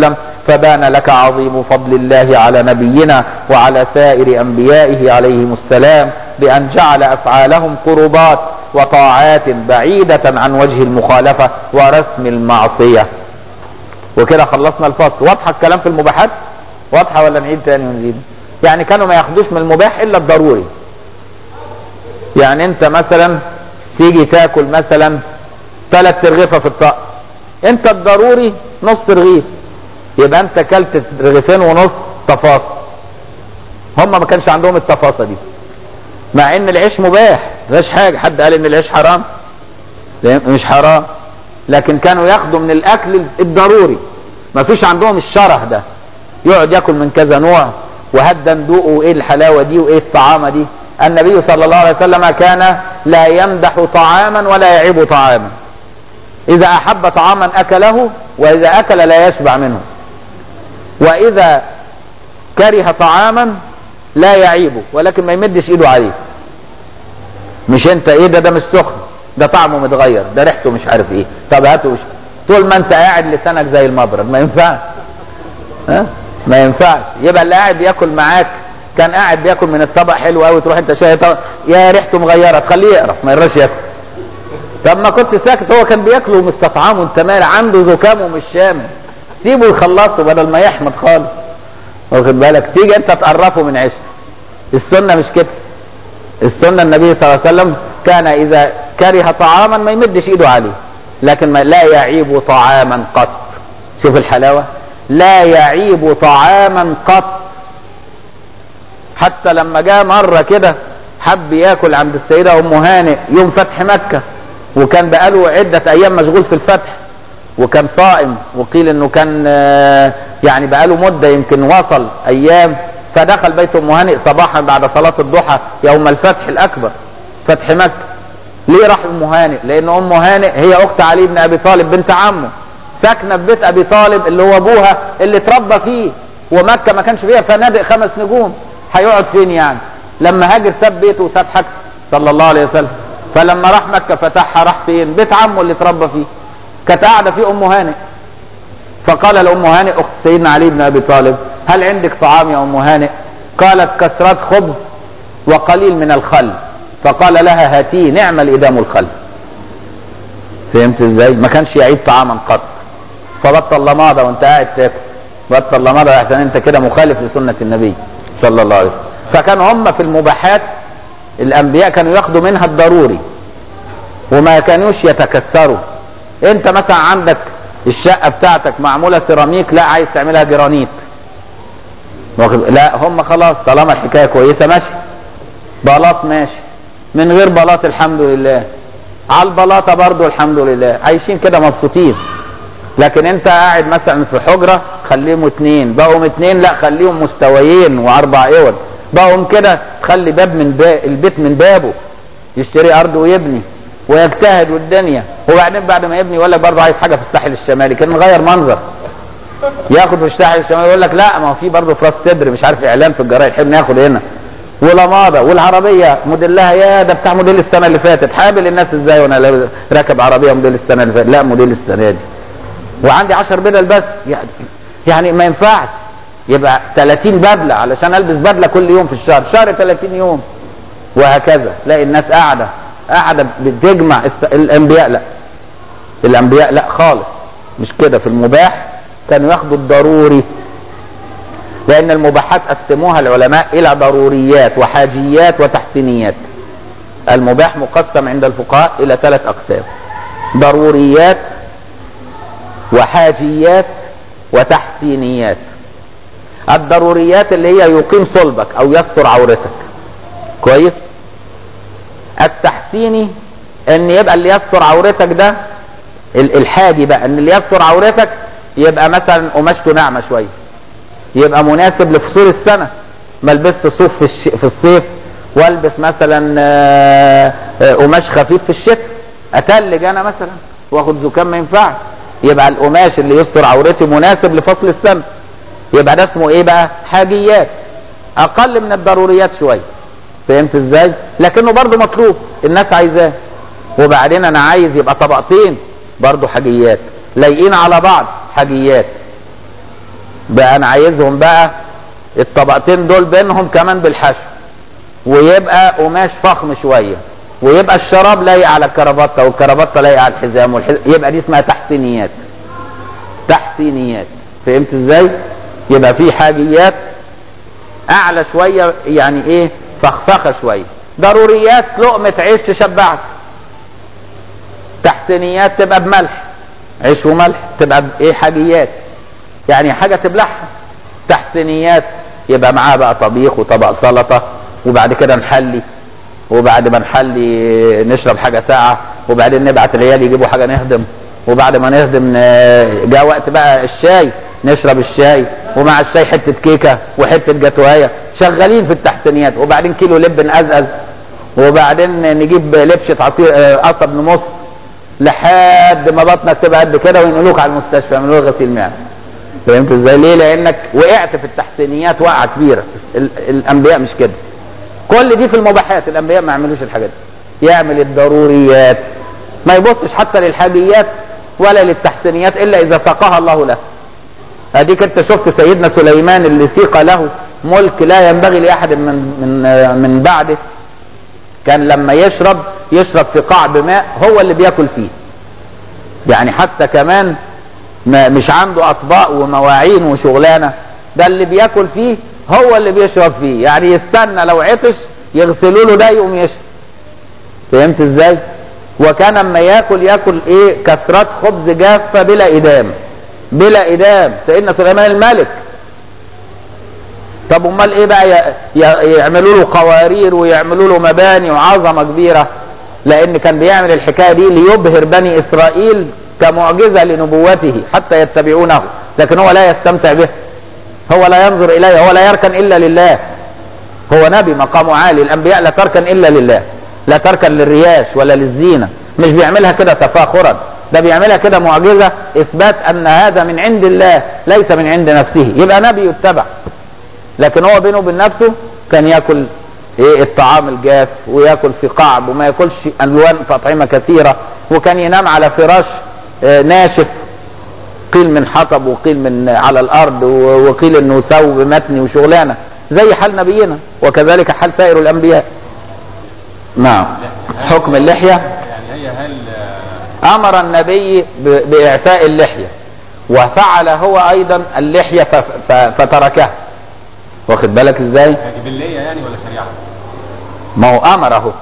فبان لك عظيم فضل الله على نبينا وعلى سائر أنبيائه عليهم السلام بأن جعل أفعالهم قربات وطاعات بعيدة عن وجه المخالفة ورسم المعصية وكده خلصنا الفصل واضحة الكلام في المباحات واضحة ولا نعيد تاني ونزيد يعني كانوا ما ياخدوش من المباح إلا الضروري يعني انت مثلا تيجي تاكل مثلا ثلاث ترغيفه في الطاقه انت الضروري نص رغيف يبقى انت كلت رغيفين ونص تفاصيل هم ما كانش عندهم التفاصيل دي مع ان العيش مباح مفيش حاجه حد قال ان العيش حرام مش حرام لكن كانوا ياخدوا من الاكل الضروري ما فيش عندهم الشره ده يقعد ياكل من كذا نوع وهدا ندوقه وايه الحلاوه دي وايه الطعامه دي النبي صلى الله عليه وسلم كان لا يمدح طعاما ولا يعيب طعاما إذا أحب طعاما أكله وإذا أكل لا يشبع منه وإذا كره طعاما لا يعيبه ولكن ما يمدش إيده عليه مش أنت إيه ده ده مش سخن ده طعمه متغير ده ريحته مش عارف إيه طب هاته مش طول ما أنت قاعد لسانك زي المبرد ما ينفعش ها ما ينفعش يبقى اللي قاعد ياكل معاك كان قاعد بياكل من الطبق حلو قوي تروح انت شايف يا ريحته مغيره تخليه يقرف ما يرضاش ياكل طب ما كنت ساكت هو كان بياكله ومستطعمه وانت مال عنده زكام ومش شامل سيبه يخلصه بدل ما يحمض خالص واخد بالك تيجي انت تقرفه من عيشته السنه مش كده السنه النبي صلى الله عليه وسلم كان اذا كره طعاما ما يمدش ايده عليه لكن ما لا يعيب طعاما قط شوف الحلاوه لا يعيب طعاما قط حتى لما جاء مرة كده حب ياكل عند السيدة أم هانئ يوم فتح مكة وكان بقاله عدة أيام مشغول في الفتح وكان صائم وقيل إنه كان يعني بقاله مدة يمكن وصل أيام فدخل بيت أم هانئ صباحا بعد صلاة الضحى يوم الفتح الأكبر فتح مكة ليه راح أم هانئ؟ لأن أم هانئ هي أخت علي بن أبي طالب بنت عمه ساكنة في بيت أبي طالب اللي هو أبوها اللي اتربى فيه ومكة ما كانش فيها فنادق خمس نجوم هيقعد فين يعني لما هاجر ساب بيته وساب حاجته صلى الله عليه وسلم فلما راح مكة فتحها راح فين بيت عمه اللي اتربى فيه كانت قاعدة فيه أم هانئ فقال لأم هانئ أخت سيدنا علي بن أبي طالب هل عندك طعام يا أم هانئ قالت كسرات خبز وقليل من الخل فقال لها هاتيه نعم الإدام الخل فهمت ازاي ما كانش يعيد طعاما قط فبطل لماضة وانت قاعد تاكل بطل لماضة عشان انت كده مخالف لسنة النبي صلى الله عليه وسلم فكانوا هم في المباحات الانبياء كانوا ياخدوا منها الضروري وما كانوش يتكسروا انت مثلا عندك الشقه بتاعتك معموله سيراميك لا عايز تعملها جرانيت لا هم خلاص طالما الحكايه كويسه ماشي بلاط ماشي من غير بلاط الحمد لله على البلاطه برضو الحمد لله عايشين كده مبسوطين لكن انت قاعد مثلا في حجره خليهم اتنين بقوا اتنين لا خليهم مستويين واربع اوض بقوا كده تخلي باب من باب البيت من بابه يشتري ارض ويبني ويجتهد والدنيا وبعدين بعد ما يبني يقول لك برضه عايز حاجه في الساحل الشمالي كان نغير منظر ياخد في الساحل الشمالي يقول لك لا ما هو في برضه في راس صدر مش عارف اعلان في الجرايد حب ناخد هنا ولماضه والعربيه موديلها يا ده بتاع موديل السنه اللي فاتت حابل الناس ازاي وانا راكب عربيه موديل السنه اللي فاتت لا موديل السنه دي وعندي 10 بدل بس يعني يعني ما ينفعش يبقى 30 بدله علشان البس بدله كل يوم في الشهر شهر 30 يوم وهكذا تلاقي الناس قاعده قاعده بتجمع الانبياء لا الانبياء لا خالص مش كده في المباح كانوا ياخدوا الضروري لان المباحات قسموها العلماء الى ضروريات وحاجيات وتحسينيات المباح مقسم عند الفقهاء الى ثلاث اقسام ضروريات وحاجيات وتحسينيات الضروريات اللي هي يقيم صلبك او يستر عورتك كويس التحسيني ان يبقى اللي يستر عورتك ده الحاجي بقى ان اللي يستر عورتك يبقى مثلا قماشته ناعمه شويه يبقى مناسب لفصول السنه ما لبست صوف في, الش... في الصيف والبس مثلا قماش خفيف في الشتاء اتلج انا مثلا واخد زكام ما ينفعش يبقى القماش اللي يستر عورتي مناسب لفصل السنه يبقى ده اسمه ايه بقى حاجيات اقل من الضروريات شويه فهمت ازاي لكنه برضه مطلوب الناس عايزاه وبعدين انا عايز يبقى طبقتين برضه حاجيات لايقين على بعض حاجيات بقى انا عايزهم بقى الطبقتين دول بينهم كمان بالحشو ويبقى قماش فخم شويه ويبقى الشراب لايق على الكرافته والكرافته لايقه على الحزام والحزام يبقى دي اسمها تحسينيات تحسينيات فهمت ازاي يبقى في حاجيات اعلى شويه يعني ايه فخفخه شويه ضروريات لقمه عيش تشبعك تحسينيات تبقى بملح عيش وملح تبقى بايه حاجيات يعني حاجه تبلعها تحسينيات يبقى معاها بقى طبيخ وطبق سلطه وبعد كده نحلي وبعد ما نحلي نشرب حاجه ساعه وبعدين نبعت العيال يجيبوا حاجه نهضم وبعد ما نهضم جاء وقت بقى الشاي نشرب الشاي ومع الشاي حته كيكه وحته جاتوهيه شغالين في التحسينيات وبعدين كيلو لب نقزقز وبعدين نجيب لبشه عصير قصب نمص لحد ما بطنك تبقى قد كده وينقلوك على المستشفى يعملوا لك غسيل معده فهمت ازاي ليه لانك وقعت في التحسينيات وقعه كبيره الانبياء مش كده كل دي في المباحات الانبياء ما يعملوش الحاجات دي يعمل الضروريات ما يبصش حتى للحاجيات ولا للتحسينيات الا اذا ساقها الله له اديك انت شفت سيدنا سليمان اللي سيق له ملك لا ينبغي لاحد من من من بعده كان لما يشرب يشرب في قعب ماء هو اللي بياكل فيه يعني حتى كمان ما مش عنده اطباق ومواعين وشغلانه ده اللي بياكل فيه هو اللي بيشرب فيه يعني يستنى لو عطش يغسلوا له ده يقوم يشرب فهمت ازاي وكان اما ياكل ياكل ايه كسرات خبز جافه بلا ادام بلا ادام سيدنا سليمان الملك طب امال ايه بقى يعملوا له قوارير ويعملوا له مباني وعظمه كبيره لان كان بيعمل الحكايه دي ليبهر بني اسرائيل كمعجزه لنبوته حتى يتبعونه لكن هو لا يستمتع به هو لا ينظر اليه هو لا يركن الا لله هو نبي مقامه عالي الانبياء لا تركن الا لله لا تركن للرياش ولا للزينه مش بيعملها كده تفاخرا ده بيعملها كده معجزه اثبات ان هذا من عند الله ليس من عند نفسه يبقى نبي يتبع لكن هو بينه وبين نفسه كان ياكل ايه الطعام الجاف وياكل في قعب وما ياكلش الوان اطعمه كثيره وكان ينام على فراش اه ناشف قيل من حطب وقيل من على الارض وقيل انه ثوب متني وشغلانه زي حال نبينا وكذلك حال سائر الانبياء نعم حكم اللحيه يعني هي هل امر النبي باعفاء اللحيه وفعل هو ايضا اللحيه فتركها واخد بالك ازاي جبليه يعني ولا شريعه؟ ما هو امره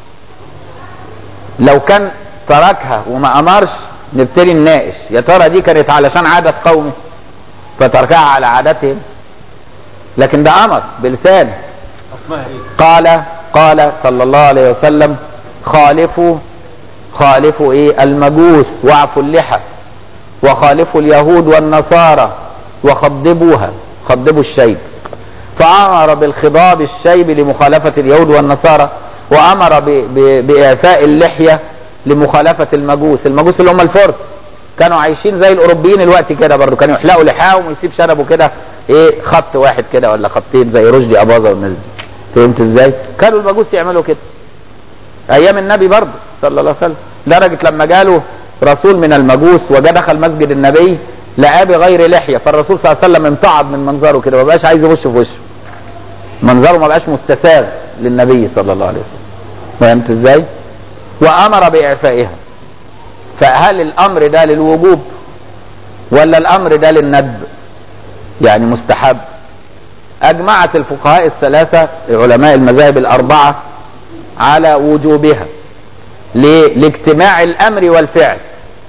لو كان تركها وما امرش نبتدي نناقش يا ترى دي كانت علشان عادة قومه فتركها على عادتهم لكن ده امر بلسانه اسمها ايه؟ قال قال صلى الله عليه وسلم خالفوا خالفوا ايه المجوس واعفوا اللحى وخالفوا اليهود والنصارى وخضبوها خضبوا الشيب فامر بالخضاب الشيب لمخالفه اليهود والنصارى وامر ب- ب- باعفاء اللحيه لمخالفه المجوس المجوس اللي هم الفرس كانوا عايشين زي الاوروبيين الوقت كده برضه كانوا يحلقوا لحاهم ويسيب شنبه كده ايه خط واحد كده ولا خطين زي رشدي اباظه والناس دي فهمت ازاي كانوا المجوس يعملوا كده ايام النبي برضه صلى الله عليه وسلم لدرجه لما جاله رسول من المجوس وجاء دخل مسجد النبي لقاه بغير لحيه فالرسول صلى الله عليه وسلم امتعض من منظره كده ما بقاش عايز يبص في وشه منظره ما بقاش مستساغ للنبي صلى الله عليه وسلم فهمت ازاي وامر باعفائها فهل الامر ده للوجوب ولا الامر ده للندب يعني مستحب اجمعت الفقهاء الثلاثه علماء المذاهب الاربعه على وجوبها ليه؟ لاجتماع الامر والفعل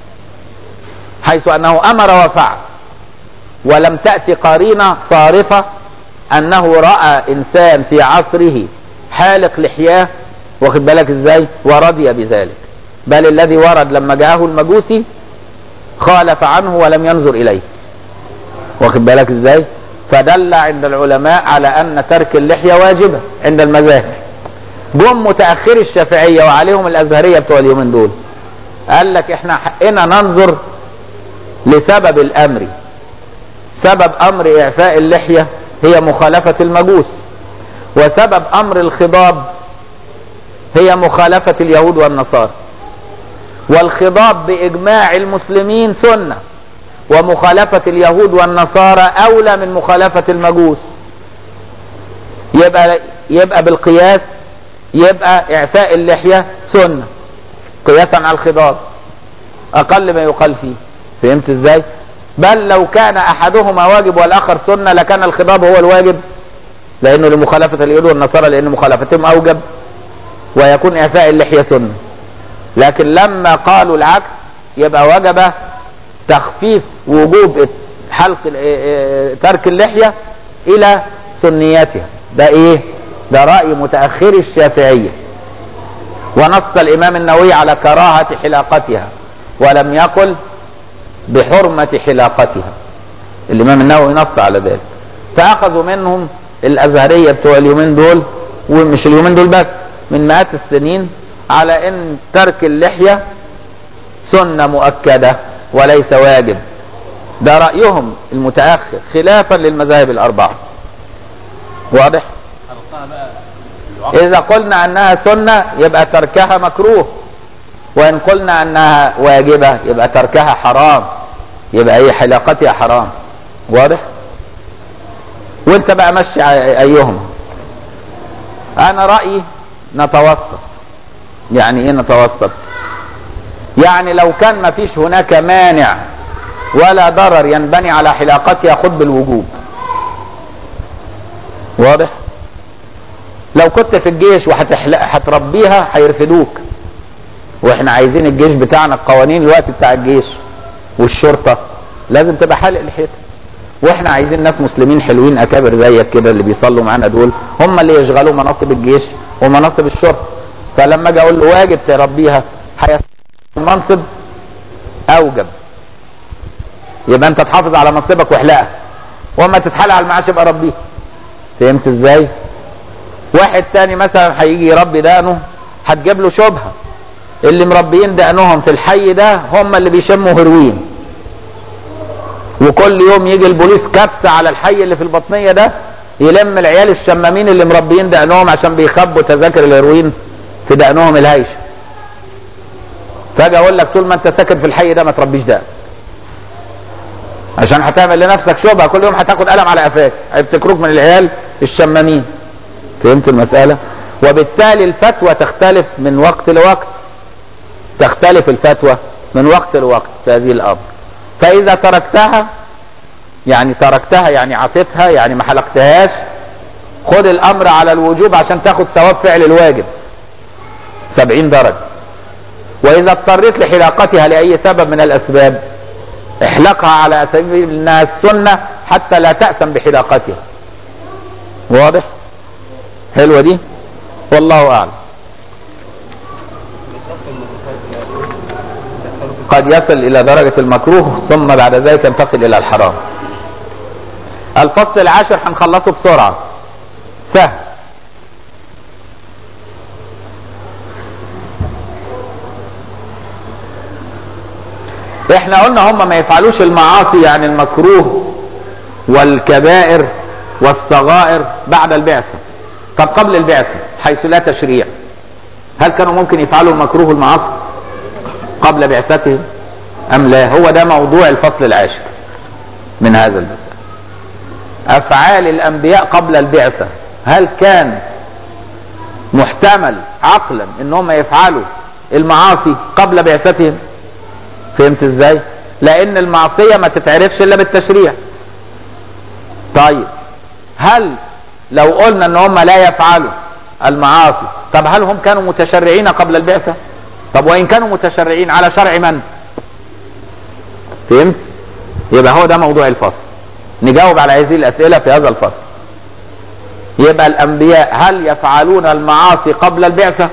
حيث انه امر وفعل ولم تاتي قرينه صارفه انه راى انسان في عصره حالق لحياه واخد بالك ازاي ورضي بذلك بل الذي ورد لما جاءه المجوسي خالف عنه ولم ينظر اليه واخد بالك ازاي فدل عند العلماء على ان ترك اللحيه واجبه عند المذاهب جم متاخري الشافعيه وعليهم الازهريه بتوع اليومين دول قال لك احنا حقنا ننظر لسبب الامر سبب امر اعفاء اللحيه هي مخالفه المجوس وسبب امر الخضاب هي مخالفه اليهود والنصارى والخضاب باجماع المسلمين سنه ومخالفة اليهود والنصارى أولى من مخالفة المجوس يبقى يبقى بالقياس يبقى إعفاء اللحية سنة قياسا على الخضاب أقل ما يقال فيه فهمت إزاي؟ بل لو كان أحدهما واجب والآخر سنة لكان الخضاب هو الواجب لأنه لمخالفة اليهود والنصارى لأن مخالفتهم أوجب ويكون إعفاء اللحية سنة لكن لما قالوا العكس يبقى وجب تخفيف وجوب حلق ترك اللحية إلى سنيتها ده إيه؟ ده رأي متأخر الشافعية ونص الإمام النووي على كراهة حلاقتها ولم يقل بحرمة حلاقتها الإمام النووي نص على ذلك فأخذوا منهم الأزهرية بتوع اليومين دول ومش اليومين دول بس من مئات السنين على ان ترك اللحية سنة مؤكدة وليس واجب ده رأيهم المتأخر خلافا للمذاهب الأربعة واضح حلقها بقى إذا قلنا أنها سنة يبقى تركها مكروه وإن قلنا أنها واجبة يبقى تركها حرام يبقى هي حلاقتها حرام واضح وانت بقى مشي أيهم أنا رأيي نتوسط يعني ايه نتوسط يعني لو كان ما فيش هناك مانع ولا ضرر ينبني على حلاقتها خذ بالوجوب واضح لو كنت في الجيش وهتربيها هيرفدوك واحنا عايزين الجيش بتاعنا القوانين الوقت بتاع الجيش والشرطة لازم تبقى حالق لحيتها واحنا عايزين ناس مسلمين حلوين اكابر زيك كده اللي بيصلوا معانا دول هم اللي يشغلوا مناصب الجيش ومناصب الشرطة فلما اجي اقول له واجب تربيها المنصب اوجب يبقى انت تحافظ على منصبك واحلقها وما تتحلق على المعاش يبقى ربيها فهمت ازاي واحد تاني مثلا هيجي يربي دقنه هتجيب له شبهه اللي مربيين دقنهم في الحي ده هم اللي بيشموا هيروين وكل يوم يجي البوليس كبسه على الحي اللي في البطنيه ده يلم العيال الشمامين اللي مربيين دقنهم عشان بيخبوا تذاكر الهيروين في دقنهم الهايش فاجي اقول لك طول ما انت ساكن في الحي ده ما تربيش دقن عشان هتعمل لنفسك شبهه كل يوم هتاخد قلم على قفاك هيفتكروك من العيال الشمامين فهمت المساله وبالتالي الفتوى تختلف من وقت لوقت تختلف الفتوى من وقت لوقت في هذه الامر فاذا تركتها يعني تركتها يعني عصيتها يعني ما حلقتهاش خد الامر على الوجوب عشان تاخد ثواب فعل الواجب سبعين درجة واذا اضطريت لحلاقتها لاي سبب من الاسباب احلقها على سبيل انها السنة حتى لا تأثم بحلاقتها واضح حلوة دي والله اعلم قد يصل الى درجة المكروه ثم بعد ذلك ينتقل الى الحرام الفصل العاشر هنخلصه بسرعة سهل احنا قلنا هم ما يفعلوش المعاصي يعني المكروه والكبائر والصغائر بعد البعثة طب قبل البعثة حيث لا تشريع هل كانوا ممكن يفعلوا المكروه والمعاصي قبل بعثتهم ام لا هو ده موضوع الفصل العاشر من هذا الباب افعال الانبياء قبل البعثة هل كان محتمل عقلا ان هم يفعلوا المعاصي قبل بعثتهم فهمت ازاي لان المعصية ما تتعرفش الا بالتشريع طيب هل لو قلنا ان هم لا يفعلوا المعاصي طب هل هم كانوا متشرعين قبل البعثة طب وان كانوا متشرعين على شرع من فهمت يبقى هو ده موضوع الفصل نجاوب على هذه الاسئلة في هذا الفصل يبقى الانبياء هل يفعلون المعاصي قبل البعثة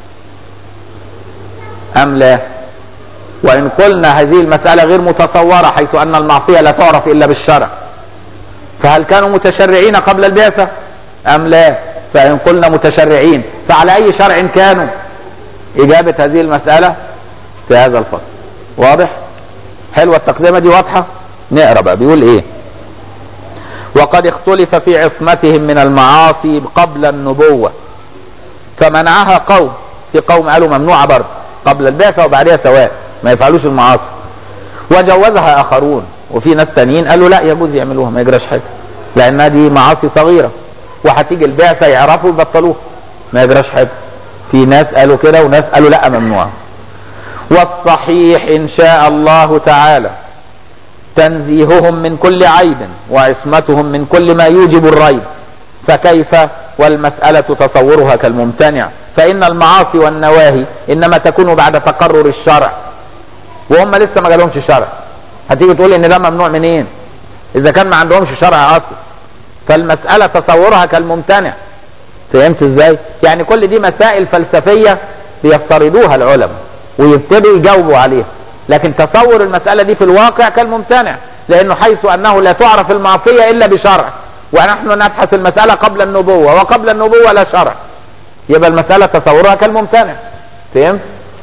ام لا وان قلنا هذه المسألة غير متصورة حيث ان المعصية لا تعرف الا بالشرع فهل كانوا متشرعين قبل البعثة ام لا فان قلنا متشرعين فعلى اي شرع كانوا اجابة هذه المسألة في هذا الفصل واضح حلوة التقديمة دي واضحة نقرأ بقى بيقول ايه وقد اختلف في عصمتهم من المعاصي قبل النبوة فمنعها قوم في قوم قالوا ممنوعة برضه قبل البعثة وبعدها سواء ما يفعلوش المعاصي وجوزها اخرون وفي ناس تانيين قالوا لا يجوز يعملوها ما يجراش حاجه لانها دي معاصي صغيره وهتيجي البعثه يعرفوا يبطلوها ما يجراش حاجه في ناس قالوا كده وناس قالوا لا ممنوع والصحيح ان شاء الله تعالى تنزيههم من كل عيب وعصمتهم من كل ما يوجب الريب فكيف والمسألة تصورها كالممتنع فإن المعاصي والنواهي إنما تكون بعد تقرر الشرع وهم لسه ما جالهمش شرع هتيجي تقول إن ده ممنوع منين إذا كان ما عندهمش شرع أصلا فالمسألة تصورها كالممتنع فهمت ازاي يعني كل دي مسائل فلسفية بيفترضوها العلماء ويبتدوا يجاوبوا عليها لكن تصور المسألة دي في الواقع كالممتنع لأنه حيث أنه لا تعرف المعصية إلا بشرع ونحن نبحث المسألة قبل النبوة وقبل النبوة لا شرع يبقى المسألة تصورها كالممتنع فهمت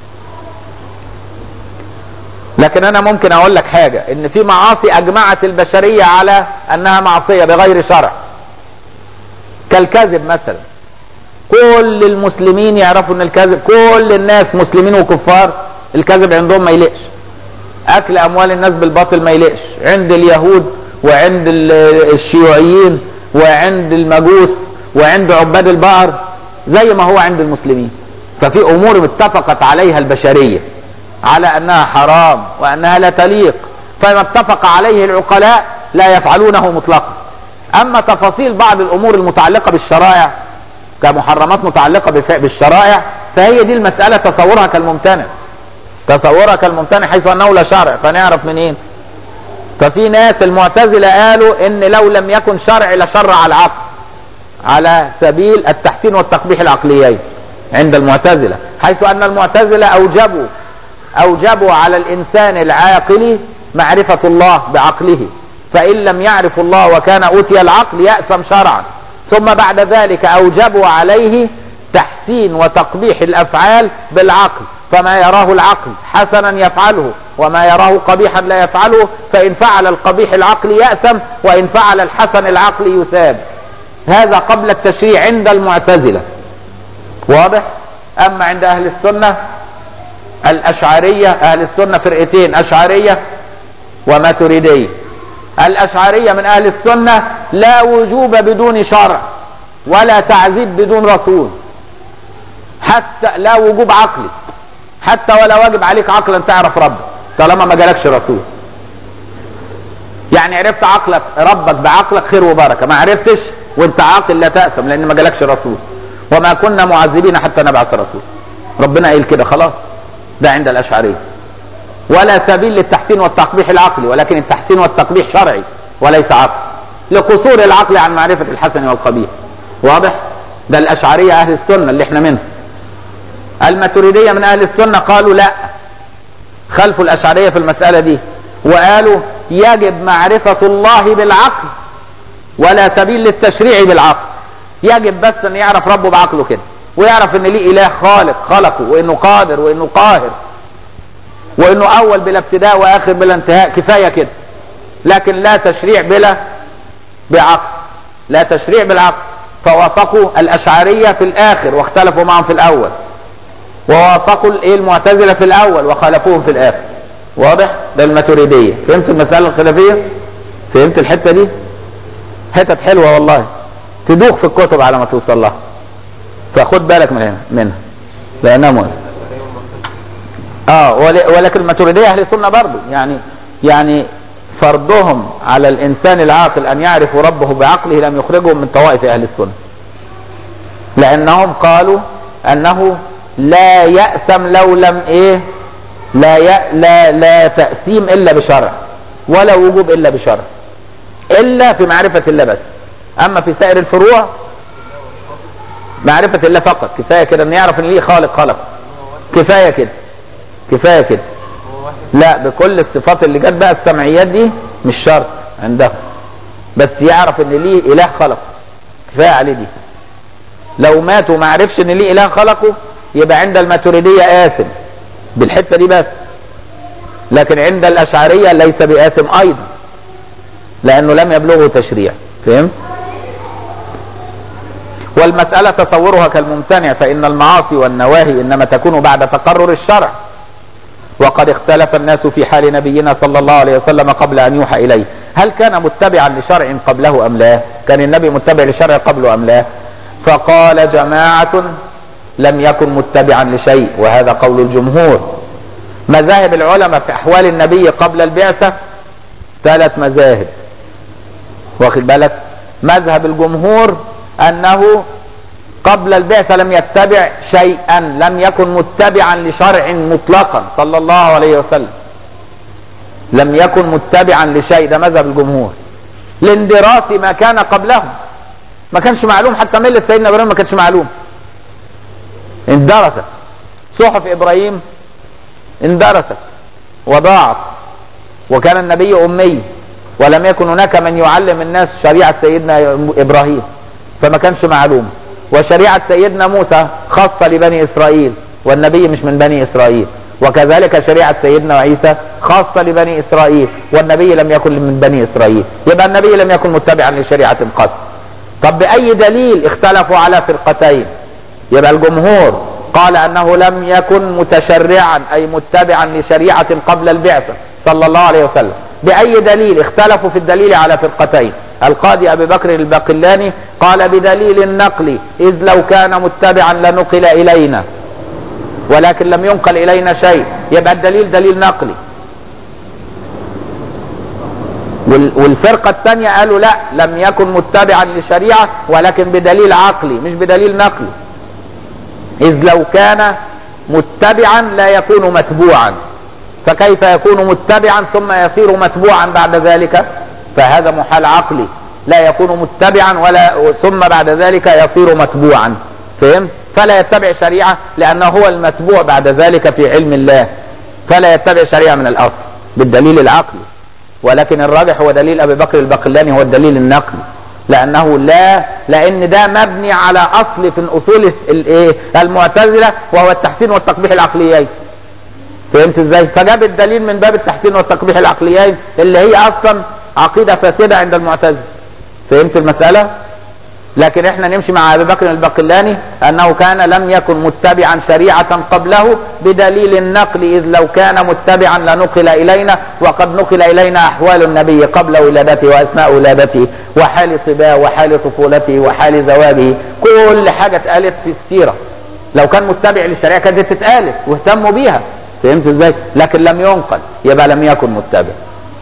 لكن أنا ممكن أقول لك حاجة إن في معاصي أجمعت البشرية على أنها معصية بغير شرع كالكذب مثلا كل المسلمين يعرفوا ان الكذب كل الناس مسلمين وكفار الكذب عندهم ما يلقش اكل اموال الناس بالباطل ما يلقش عند اليهود وعند الشيوعيين وعند المجوس وعند عباد البقر زي ما هو عند المسلمين ففي امور اتفقت عليها البشريه على انها حرام وانها لا تليق فما اتفق عليه العقلاء لا يفعلونه مطلقا اما تفاصيل بعض الامور المتعلقه بالشرائع كمحرمات متعلقه بالشرائع فهي دي المساله تصورها كالممتنع تصورها كالممتنع حيث انه لا شرع فنعرف منين ففي ناس المعتزله قالوا ان لو لم يكن شرع لشرع العقل على سبيل التحسين والتقبيح العقليين عند المعتزله حيث ان المعتزله اوجبوا اوجبوا على الانسان العاقل معرفه الله بعقله فإن لم يعرف الله وكان أوتي العقل يأثم شرعا ثم بعد ذلك أوجبوا عليه تحسين وتقبيح الأفعال بالعقل فما يراه العقل حسنا يفعله وما يراه قبيحا لا يفعله فإن فعل القبيح العقل يأثم وإن فعل الحسن العقل يثاب هذا قبل التشريع عند المعتزلة واضح أما عند أهل السنة الأشعرية أهل السنة فرقتين أشعرية وماتريدية الأشعرية من أهل السنة لا وجوب بدون شرع ولا تعذيب بدون رسول حتى لا وجوب عقلي حتى ولا واجب عليك عقلا تعرف ربك طالما ما جالكش رسول يعني عرفت عقلك ربك بعقلك خير وبركه ما عرفتش وانت عاقل لا تأثم لان ما جالكش رسول وما كنا معذبين حتى نبعث رسول ربنا قال كده خلاص ده عند الاشعريه ولا سبيل للتحسين والتقبيح العقلي ولكن التحسين والتقبيح شرعي وليس عقلي لقصور العقل عن معرفة الحسن والقبيح واضح ده الأشعرية أهل السنة اللي احنا منهم الماتريدية من أهل السنة قالوا لا خلفوا الأشعرية في المسألة دي وقالوا يجب معرفة الله بالعقل ولا سبيل للتشريع بالعقل يجب بس ان يعرف ربه بعقله كده ويعرف ان ليه اله خالق خلقه وانه قادر وانه قاهر وانه اول بلا ابتداء واخر بلا انتهاء كفايه كده لكن لا تشريع بلا بعقل لا تشريع بالعقل فوافقوا الاشعريه في الاخر واختلفوا معهم في الاول ووافقوا الايه المعتزله في الاول وخالفوهم في الاخر واضح ده الماتريديه فهمت المساله الخلافيه فهمت الحته دي حتت حلوه والله تدوخ في الكتب على ما توصل لها فخد بالك من هنا منها لانها مهم اه ولكن الماتريديه اهل السنه برضه يعني يعني فرضهم على الانسان العاقل ان يعرف ربه بعقله لم يخرجهم من طوائف اهل السنه لانهم قالوا انه لا يأثم لو لم ايه لا ي... لا لا تأثيم الا بشرع ولا وجوب الا بشرع الا في معرفة الله بس اما في سائر الفروع معرفة الله فقط كفاية كده ان يعرف ان ليه خالق خلق كفاية كده كفاية كده لا بكل الصفات اللي جت بقى السمعيات دي مش شرط عندهم بس يعرف ان ليه اله خلق كفاية عليه دي لو مات وما عرفش ان ليه اله خلقه يبقى عند الماتريدية آثم بالحتة دي بس لكن عند الأشعرية ليس بآثم أيضا لأنه لم يبلغه تشريع فهمت؟ والمسألة تصورها كالممتنع فإن المعاصي والنواهي إنما تكون بعد تقرر الشرع وقد اختلف الناس في حال نبينا صلى الله عليه وسلم قبل أن يوحى إليه هل كان متبعا لشرع قبله أم لا كان النبي متبع لشرع قبله أم لا فقال جماعة لم يكن متبعا لشيء وهذا قول الجمهور مذاهب العلماء في أحوال النبي قبل البعثة ثلاث مذاهب واخد بالك مذهب الجمهور أنه قبل البعثة لم يتبع شيئا لم يكن متبعا لشرع مطلقا صلى الله عليه وسلم لم يكن متبعا لشيء ده مذهب الجمهور لاندراس ما كان قبله ما كانش معلوم حتى ملة سيدنا ابراهيم ما كانش معلوم اندرست صحف ابراهيم اندرست وضاعت وكان النبي امي ولم يكن هناك من يعلم الناس شريعة سيدنا ابراهيم فما كانش معلوم وشريعة سيدنا موسى خاصة لبني اسرائيل والنبي مش من بني اسرائيل وكذلك شريعة سيدنا عيسى خاصة لبني اسرائيل والنبي لم يكن من بني اسرائيل يبقى النبي لم يكن متبعا لشريعة خاصة طب بأي دليل اختلفوا على فرقتين يبقى الجمهور قال انه لم يكن متشرعا اي متبعا لشريعة قبل البعثة صلى الله عليه وسلم بأي دليل اختلفوا في الدليل على فرقتين القاضي أبي بكر الباقلاني قال بدليل النقل إذ لو كان متبعا لنقل إلينا ولكن لم ينقل إلينا شيء يبقى الدليل دليل نقلي والفرقة الثانية قالوا لا لم يكن متبعا لشريعة ولكن بدليل عقلي مش بدليل نقلي إذ لو كان متبعا لا يكون متبوعا فكيف يكون متبعا ثم يصير متبوعا بعد ذلك فهذا محال عقلي لا يكون متبعا ولا ثم بعد ذلك يصير متبوعا فهم فلا يتبع شريعة لأنه هو المتبوع بعد ذلك في علم الله فلا يتبع شريعة من الأصل بالدليل العقلي ولكن الراجح هو دليل أبي بكر الباقلاني هو الدليل النقلي لأنه لا لأن ده مبني على أصل في أصول الإيه المعتزلة وهو التحسين والتقبيح العقليين فهمت ازاي؟ فجاب الدليل من باب التحسين والتقبيح العقليين اللي هي اصلا عقيده فاسده عند المعتزله. فهمت المساله؟ لكن احنا نمشي مع ابي بكر الباقلاني انه كان لم يكن متبعا شريعه قبله بدليل النقل اذ لو كان متبعا لنقل الينا وقد نقل الينا احوال النبي قبل ولادته واثناء ولادته وحال صباه وحال طفولته وحال زواجه كل حاجه اتقالت في السيره. لو كان متبع للشريعه كانت تتقالت واهتموا بيها فهمت ازاي لكن لم ينقل يبقى لم يكن متبع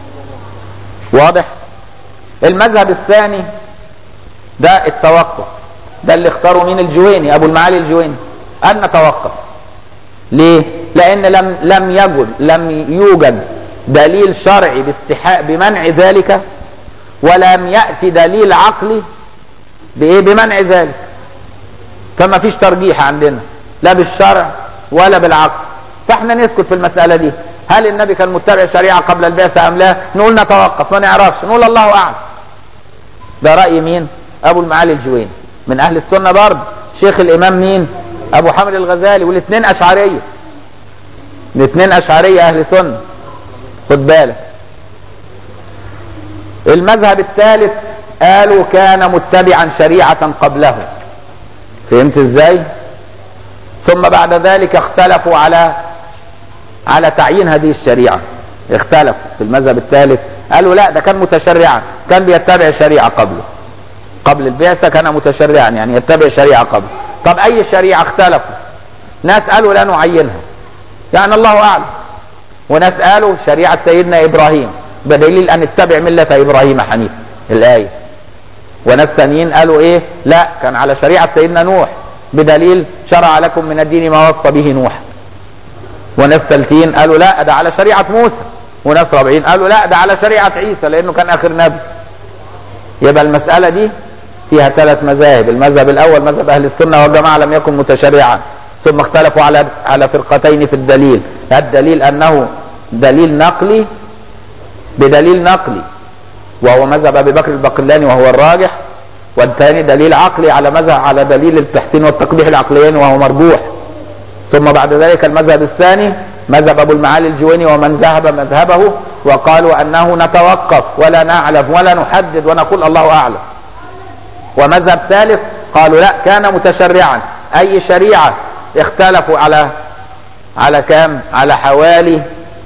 واضح المذهب الثاني ده التوقف ده اللي اختاروا مين الجويني ابو المعالي الجويني ان نتوقف ليه لان لم لم يجد لم يوجد دليل شرعي باستحاء بمنع ذلك ولم ياتي دليل عقلي بايه بمنع ذلك فما فيش ترجيح عندنا لا بالشرع ولا بالعقل فاحنا نسكت في المسألة دي هل النبي كان متبع شريعة قبل البعثة أم لا نقول نتوقف ما نعرفش نقول الله أعلم ده رأي مين أبو المعالي الجويني من أهل السنة برضه شيخ الإمام مين أبو حامد الغزالي والاثنين أشعرية الاثنين أشعرية أهل سنة خد بالك المذهب الثالث قالوا كان متبعا شريعة قبله فهمت ازاي ثم بعد ذلك اختلفوا على على تعيين هذه الشريعة اختلفوا في المذهب الثالث قالوا لا ده كان متشرعا كان بيتبع شريعة قبله قبل البعثة كان متشرعا يعني يتبع شريعة قبله طب أي شريعة اختلفوا ناس قالوا لا نعينها يعني الله أعلم وناس قالوا شريعة سيدنا إبراهيم بدليل أن اتبع ملة إبراهيم حنيف الآية وناس ثانيين قالوا إيه لا كان على شريعة سيدنا نوح بدليل شرع لكم من الدين ما وصى به نوح وناس ثالثين قالوا لا ده على شريعة موسى وناس رابعين قالوا لا ده على شريعة عيسى لأنه كان آخر نبي يبقى المسألة دي فيها ثلاث مذاهب المذهب الأول مذهب أهل السنة والجماعة لم يكن متشرعا ثم اختلفوا على على فرقتين في الدليل الدليل أنه دليل نقلي بدليل نقلي وهو مذهب أبي بكر الباقلاني وهو الراجح والثاني دليل عقلي على مذهب على دليل التحسين والتقبيح العقليين وهو مرجوح ثم بعد ذلك المذهب الثاني مذهب ابو المعالي الجويني ومن ذهب مذهبه وقالوا انه نتوقف ولا نعلم ولا نحدد ونقول الله اعلم ومذهب ثالث قالوا لا كان متشرعا اي شريعه اختلفوا على على كام على حوالي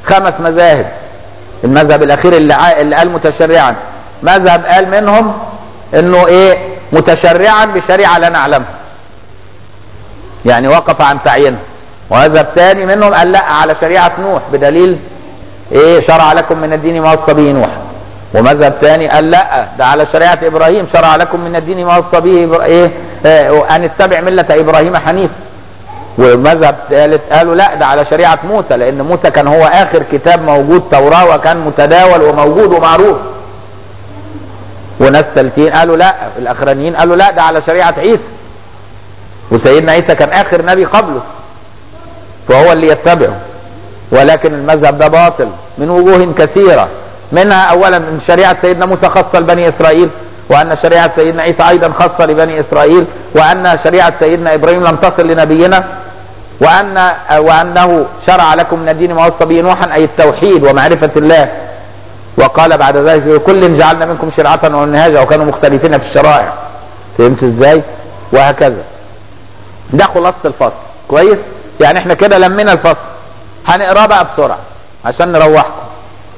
خمس مذاهب المذهب الاخير اللي, ع- اللي قال متشرعا مذهب قال منهم انه ايه متشرعا بشريعه لا نعلمها يعني وقف عن تعيينها ومذهب ثاني منهم قال لا على شريعه نوح بدليل ايه شرع لكم من الدين ما وصى به نوح ومذهب ثاني قال لا ده على شريعه ابراهيم شرع لكم من الدين ما وصى به إبرا- ايه آه، ان اتبع مله ابراهيم حنيفا ومذهب ثالث قالوا لا ده على شريعه موسى لان موسى كان هو اخر كتاب موجود توراه وكان متداول وموجود ومعروف وناس ثالثين قالوا لا الاخرانيين قالوا لا ده على شريعه عيسى وسيدنا عيسى كان اخر نبي قبله فهو اللي يتبعه ولكن المذهب ده باطل من وجوه كثيره منها اولا من شريعه سيدنا موسى خاصه لبني اسرائيل وان شريعه سيدنا عيسى ايضا خاصه لبني اسرائيل وان شريعه سيدنا ابراهيم لم تصل لنبينا وان وانه شرع لكم من الدين ما وصى به نوحا اي التوحيد ومعرفه الله وقال بعد ذلك كل جعلنا منكم شرعه ومنهاجا وكانوا مختلفين في الشرائع فهمت ازاي وهكذا ده خلاصه الفصل كويس يعني احنا كده لمينا الفصل هنقراه بقى بسرعه عشان نروحكم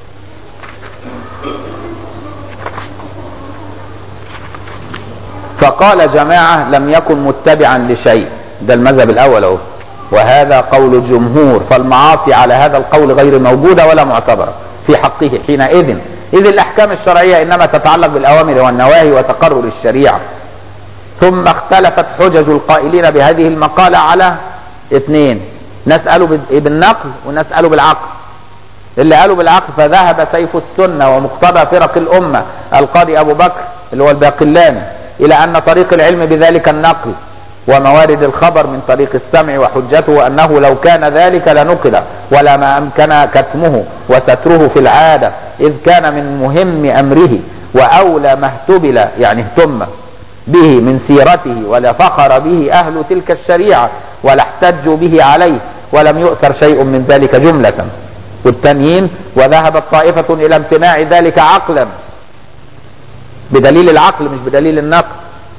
فقال جماعة لم يكن متبعا لشيء ده المذهب الأول أهو وهذا قول الجمهور فالمعاصي على هذا القول غير موجودة ولا معتبرة في حقه حينئذ إذ الأحكام الشرعية إنما تتعلق بالأوامر والنواهي وتقرر الشريعة ثم اختلفت حجج القائلين بهذه المقالة على اثنين نسأل بالنقل ونسأل بالعقل اللي قالوا بالعقل فذهب سيف السنة ومقتضى فرق الأمة القاضي أبو بكر اللي هو الباقلاني إلى أن طريق العلم بذلك النقل وموارد الخبر من طريق السمع وحجته أنه لو كان ذلك لنقل ولا ما أمكن كتمه وستره في العادة إذ كان من مهم أمره وأولى ما اهتبل يعني اهتم به من سيرته ولفخر به أهل تلك الشريعة ولا احتجوا به عليه ولم يؤثر شيء من ذلك جملة والتانيين وذهبت طائفة إلى امتناع ذلك عقلا بدليل العقل مش بدليل النقل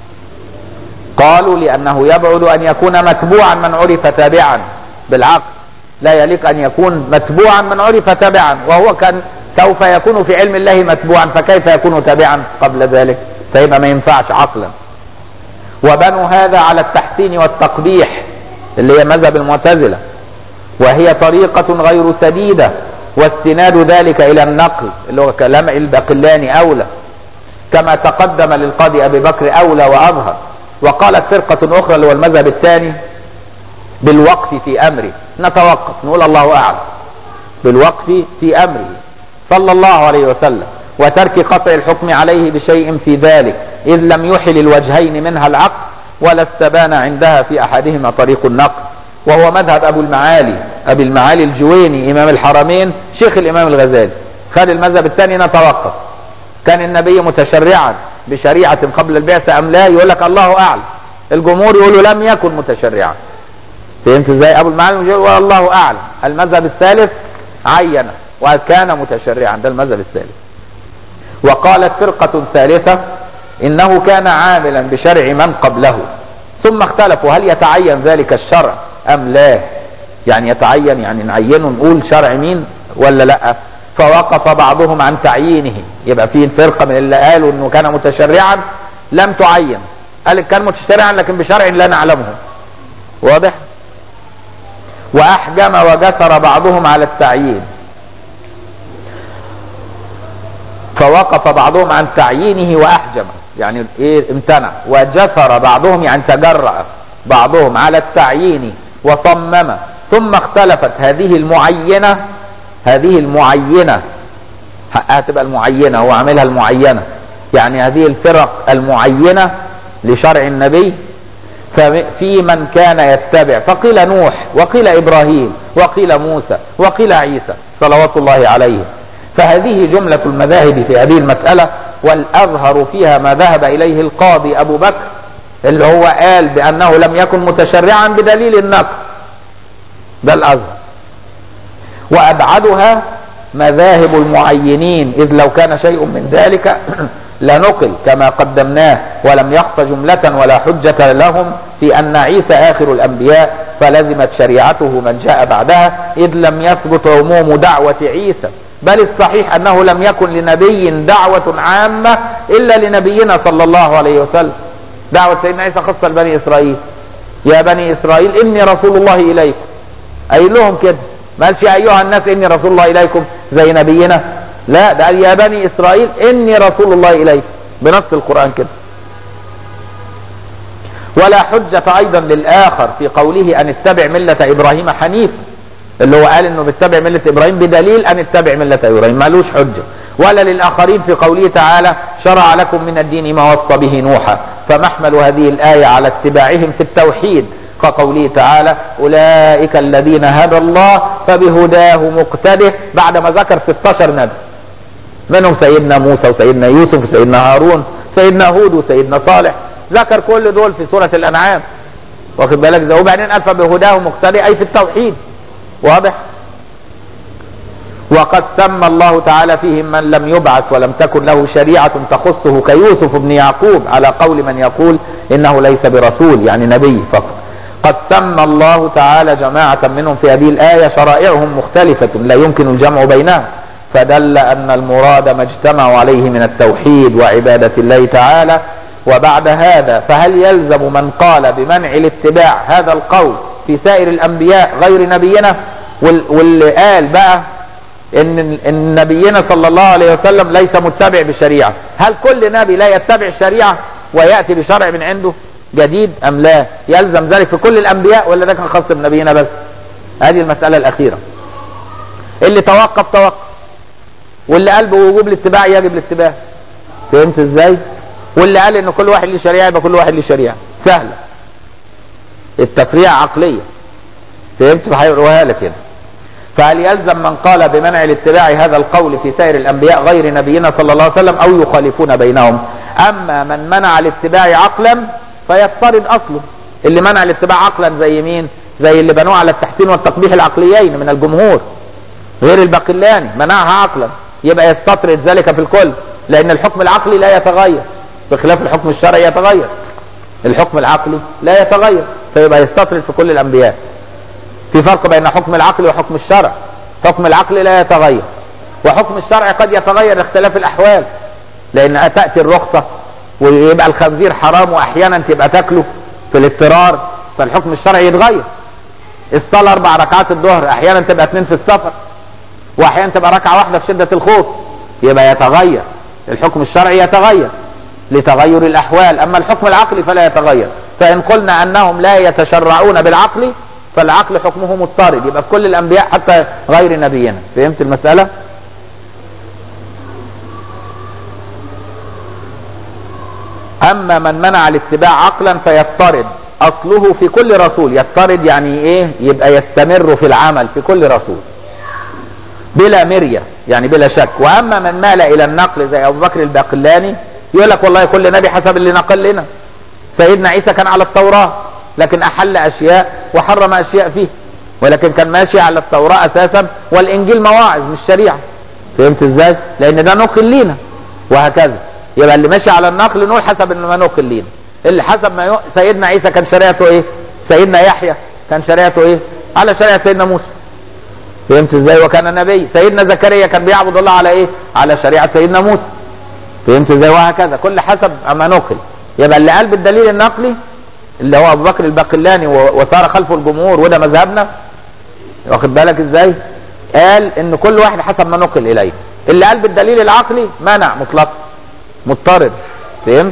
قالوا لأنه يبعد أن يكون متبوعا من عرف تابعا بالعقل لا يليق أن يكون متبوعا من عرف تابعا وهو كان سوف يكون في علم الله متبوعا فكيف يكون تابعا قبل ذلك فيبقى ما ينفعش عقلا وبنوا هذا على التحسين والتقبيح اللي هي مذهب المعتزلة وهي طريقة غير سديدة واستناد ذلك إلى النقل اللي هو كلام الباقلاني أولى كما تقدم للقاضي أبي بكر أولى وأظهر وقالت فرقة أخرى اللي هو المذهب الثاني بالوقف في أمره نتوقف نقول الله أعلم بالوقف في أمره صلى الله عليه وسلم وترك قطع الحكم عليه بشيء في ذلك إذ لم يحل الوجهين منها العقل ولا استبان عندها في أحدهما طريق النقل وهو مذهب أبو المعالي أبي المعالي الجويني إمام الحرمين شيخ الإمام الغزالي خد المذهب الثاني نتوقف كان النبي متشرعا بشريعة قبل البعثة أم لا يقول لك الله أعلم الجمهور يقولوا لم يكن متشرعا فهمت ازاي ابو المعالي يقول والله اعلم المذهب الثالث عين وكان متشرعا ده المذهب الثالث وقالت فرقة ثالثة انه كان عاملا بشرع من قبله ثم اختلفوا هل يتعين ذلك الشرع ام لا يعني يتعين يعني نعينه نقول شرع مين ولا لا فوقف بعضهم عن تعيينه يبقى في فرقة من اللي قالوا انه كان متشرعا لم تعين قال كان متشرعا لكن بشرع لا نعلمه واضح واحجم وجسر بعضهم على التعيين فوقف بعضهم عن تعيينه واحجم يعني ايه امتنع وجسر بعضهم يعني تجرأ بعضهم على التعيين وصمم ثم اختلفت هذه المعينة هذه المعينة حقها تبقى المعينة هو عاملها المعينة يعني هذه الفرق المعينة لشرع النبي ففي من كان يتبع فقيل نوح وقيل ابراهيم وقيل موسى وقيل عيسى صلوات الله عليه فهذه جملة المذاهب في هذه المسألة والأظهر فيها ما ذهب إليه القاضي أبو بكر اللي هو قال بأنه لم يكن متشرعا بدليل النقل ده الأظهر وأبعدها مذاهب المعينين إذ لو كان شيء من ذلك لنقل كما قدمناه ولم يخف جملة ولا حجة لهم في أن عيسى آخر الأنبياء فلزمت شريعته من جاء بعدها إذ لم يثبت عموم دعوة عيسى بل الصحيح أنه لم يكن لنبي دعوة عامة إلا لنبينا صلى الله عليه وسلم دعوة سيدنا عيسى خاصة لبني إسرائيل يا بني إسرائيل إني رسول الله إليكم قايل لهم كده ما قالش يا أيها الناس إني رسول الله إليكم زي نبينا لا ده قال يا بني إسرائيل إني رسول الله إليكم بنص القرآن كده ولا حجة أيضا للآخر في قوله أن اتبع ملة إبراهيم حنيف اللي هو قال انه بيتبع ملة ابراهيم بدليل ان اتبع ملة ابراهيم مالوش حجة ولا للاخرين في قوله تعالى شرع لكم من الدين ما وصى به نوحا فمحمل هذه الآية على اتباعهم في التوحيد كقوله تعالى أولئك الذين هدى الله فبهداه مقتده بعدما ذكر 16 نبي منهم سيدنا موسى وسيدنا يوسف وسيدنا هارون سيدنا هود وسيدنا صالح ذكر كل دول في سورة الأنعام واخد بالك ده وبعدين قال فبهداه مقتدي أي في التوحيد واضح وقد سمى الله تعالى فيهم من لم يبعث ولم تكن له شريعة تخصه كيوسف بن يعقوب على قول من يقول إنه ليس برسول يعني نبي فقط قد سمى الله تعالى جماعة منهم في هذه الآية شرائعهم مختلفة لا يمكن الجمع بينها فدل أن المراد ما اجتمعوا عليه من التوحيد وعبادة الله تعالى وبعد هذا فهل يلزم من قال بمنع الاتباع هذا القول في سائر الأنبياء غير نبينا واللي قال بقى إن, إن نبينا صلى الله عليه وسلم ليس متبع بالشريعة هل كل نبي لا يتبع الشريعة ويأتي بشرع من عنده جديد أم لا يلزم ذلك في كل الأنبياء ولا ده كان خاص بنبينا بس هذه المسألة الأخيرة اللي توقف توقف واللي قال بوجوب الاتباع يجب الاتباع فهمت ازاي واللي قال ان كل واحد له شريعه يبقى كل واحد له شريعه سهله التفريع عقليه فهمت فهيقولوها لك كده فهل يلزم من قال بمنع الاتباع هذا القول في سائر الانبياء غير نبينا صلى الله عليه وسلم او يخالفون بينهم اما من منع الاتباع عقلا فيفترض اصله اللي منع الاتباع عقلا زي مين زي اللي بنوه على التحسين والتقبيح العقليين من الجمهور غير الباقلاني منعها عقلا يبقى يستطرد ذلك في الكل لان الحكم العقلي لا يتغير بخلاف الحكم الشرعي يتغير الحكم العقلي لا يتغير فيبقى يستطرد في كل الانبياء في فرق بين حكم العقل وحكم الشرع حكم العقل لا يتغير وحكم الشرع قد يتغير اختلاف الاحوال لان تاتي الرخصه ويبقى الخنزير حرام واحيانا تبقى تاكله في الاضطرار فالحكم الشرعي يتغير الصلاه اربع ركعات الظهر احيانا تبقى اثنين في السفر واحيانا تبقى ركعه واحده في شده الخوف يبقى يتغير الحكم الشرعي يتغير لتغير الاحوال اما الحكم العقلي فلا يتغير فان قلنا انهم لا يتشرعون بالعقل فالعقل حكمه مضطرد يبقى في كل الانبياء حتى غير نبينا فهمت المساله اما من منع الاتباع عقلا فيضطرد اصله في كل رسول يضطرد يعني ايه يبقى يستمر في العمل في كل رسول بلا مرية يعني بلا شك واما من مال الى النقل زي ابو بكر الباقلاني يقول لك والله كل نبي حسب اللي نقل لنا سيدنا عيسى كان على التوراة لكن احل اشياء وحرم اشياء فيه ولكن كان ماشي على التوراة اساسا والانجيل مواعظ مش شريعة فهمت ازاي لان ده نقل لينا وهكذا يبقى اللي ماشي على النقل نقول حسب ما نقل لينا اللي حسب ما يق... سيدنا عيسى كان شريعته ايه سيدنا يحيى كان شريعته ايه على شريعة سيدنا موسى فهمت ازاي وكان نبي سيدنا زكريا كان بيعبد الله على ايه على شريعة سيدنا موسى فهمت ازاي وهكذا كل حسب ما نقل يبقى اللي قال بالدليل النقلي اللي هو ابو بكر الباقلاني وصار خلفه الجمهور وده مذهبنا واخد بالك ازاي قال ان كل واحد حسب ما نقل اليه اللي قال بالدليل العقلي منع مطلق مضطرد فهمت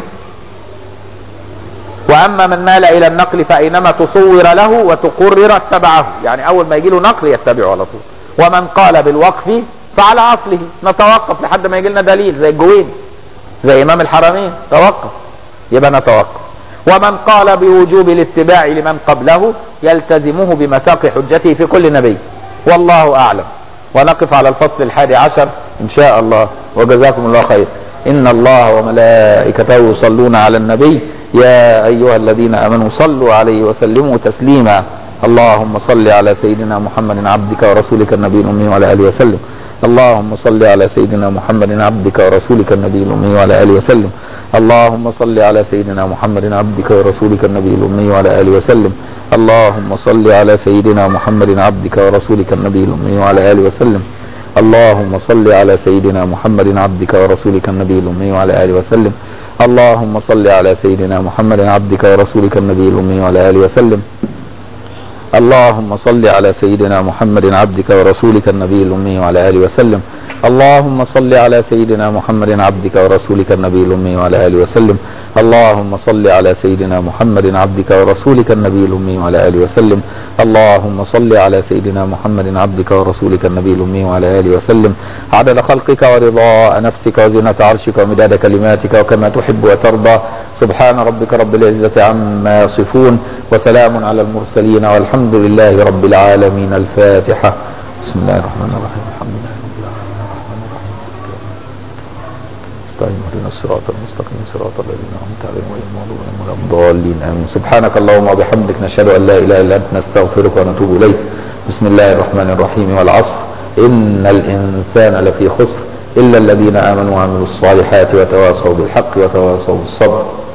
واما من مال الى النقل فاينما تصور له وتقرر اتبعه يعني اول ما يجي له نقل يتبعه على طول ومن قال بالوقف فعلى اصله نتوقف لحد ما يجي لنا دليل زي الجويني زي امام الحرمين توقف يبقى نتوقف ومن قال بوجوب الاتباع لمن قبله يلتزمه بمساق حجته في كل نبي والله اعلم ونقف على الفصل الحادي عشر ان شاء الله وجزاكم الله خير ان الله وملائكته يصلون على النبي يا ايها الذين امنوا صلوا عليه وسلموا تسليما اللهم صل على سيدنا محمد عبدك ورسولك النبي الامي وعلى اله وسلم اللهم صل على سيدنا محمد عبدك ورسولك النبي الأمي وعلى آله وسلم اللهم صل على سيدنا محمد عبدك ورسولك النبي الأمي وعلى آله وسلم اللهم صل على سيدنا محمد عبدك ورسولك النبي الأمي وعلى آله وسلم اللهم صل على سيدنا محمد عبدك ورسولك النبي الأمي وعلى آله وسلم اللهم صل على سيدنا محمد عبدك ورسولك النبي الأمي وعلى آله وسلم اللهم صل على سيدنا محمد عبدك ورسولك النبي الأمي وعلى آله وسلم اللهم صل على سيدنا محمد عبدك ورسولك النبي الأمي وعلى آله وسلم اللهم صل على سيدنا محمد عبدك ورسولك النبي الأمي وعلى آله وسلم اللهم صل على سيدنا محمد عبدك ورسولك النبي الأمي وعلى آله وسلم عدد خلقك ورضاء نفسك وزنة عرشك ومداد كلماتك وكما تحب وترضى سبحان ربك رب العزة عما يصفون وسلام على المرسلين والحمد لله رب العالمين الفاتحة بسم الله الرحمن الرحيم الحمد لله رب العالمين الرحمن الرحيم استعين اهدنا الصراط المستقيم صراط الذين انعمت عليهم غير المغضوب عليهم ولا الضالين امين سبحانك اللهم وبحمدك نشهد ان لا اله الا انت نستغفرك ونتوب اليك بسم الله الرحمن الرحيم والعصر ان الانسان لفي خسر الا الذين امنوا وعملوا الصالحات وتواصوا بالحق وتواصوا بالصبر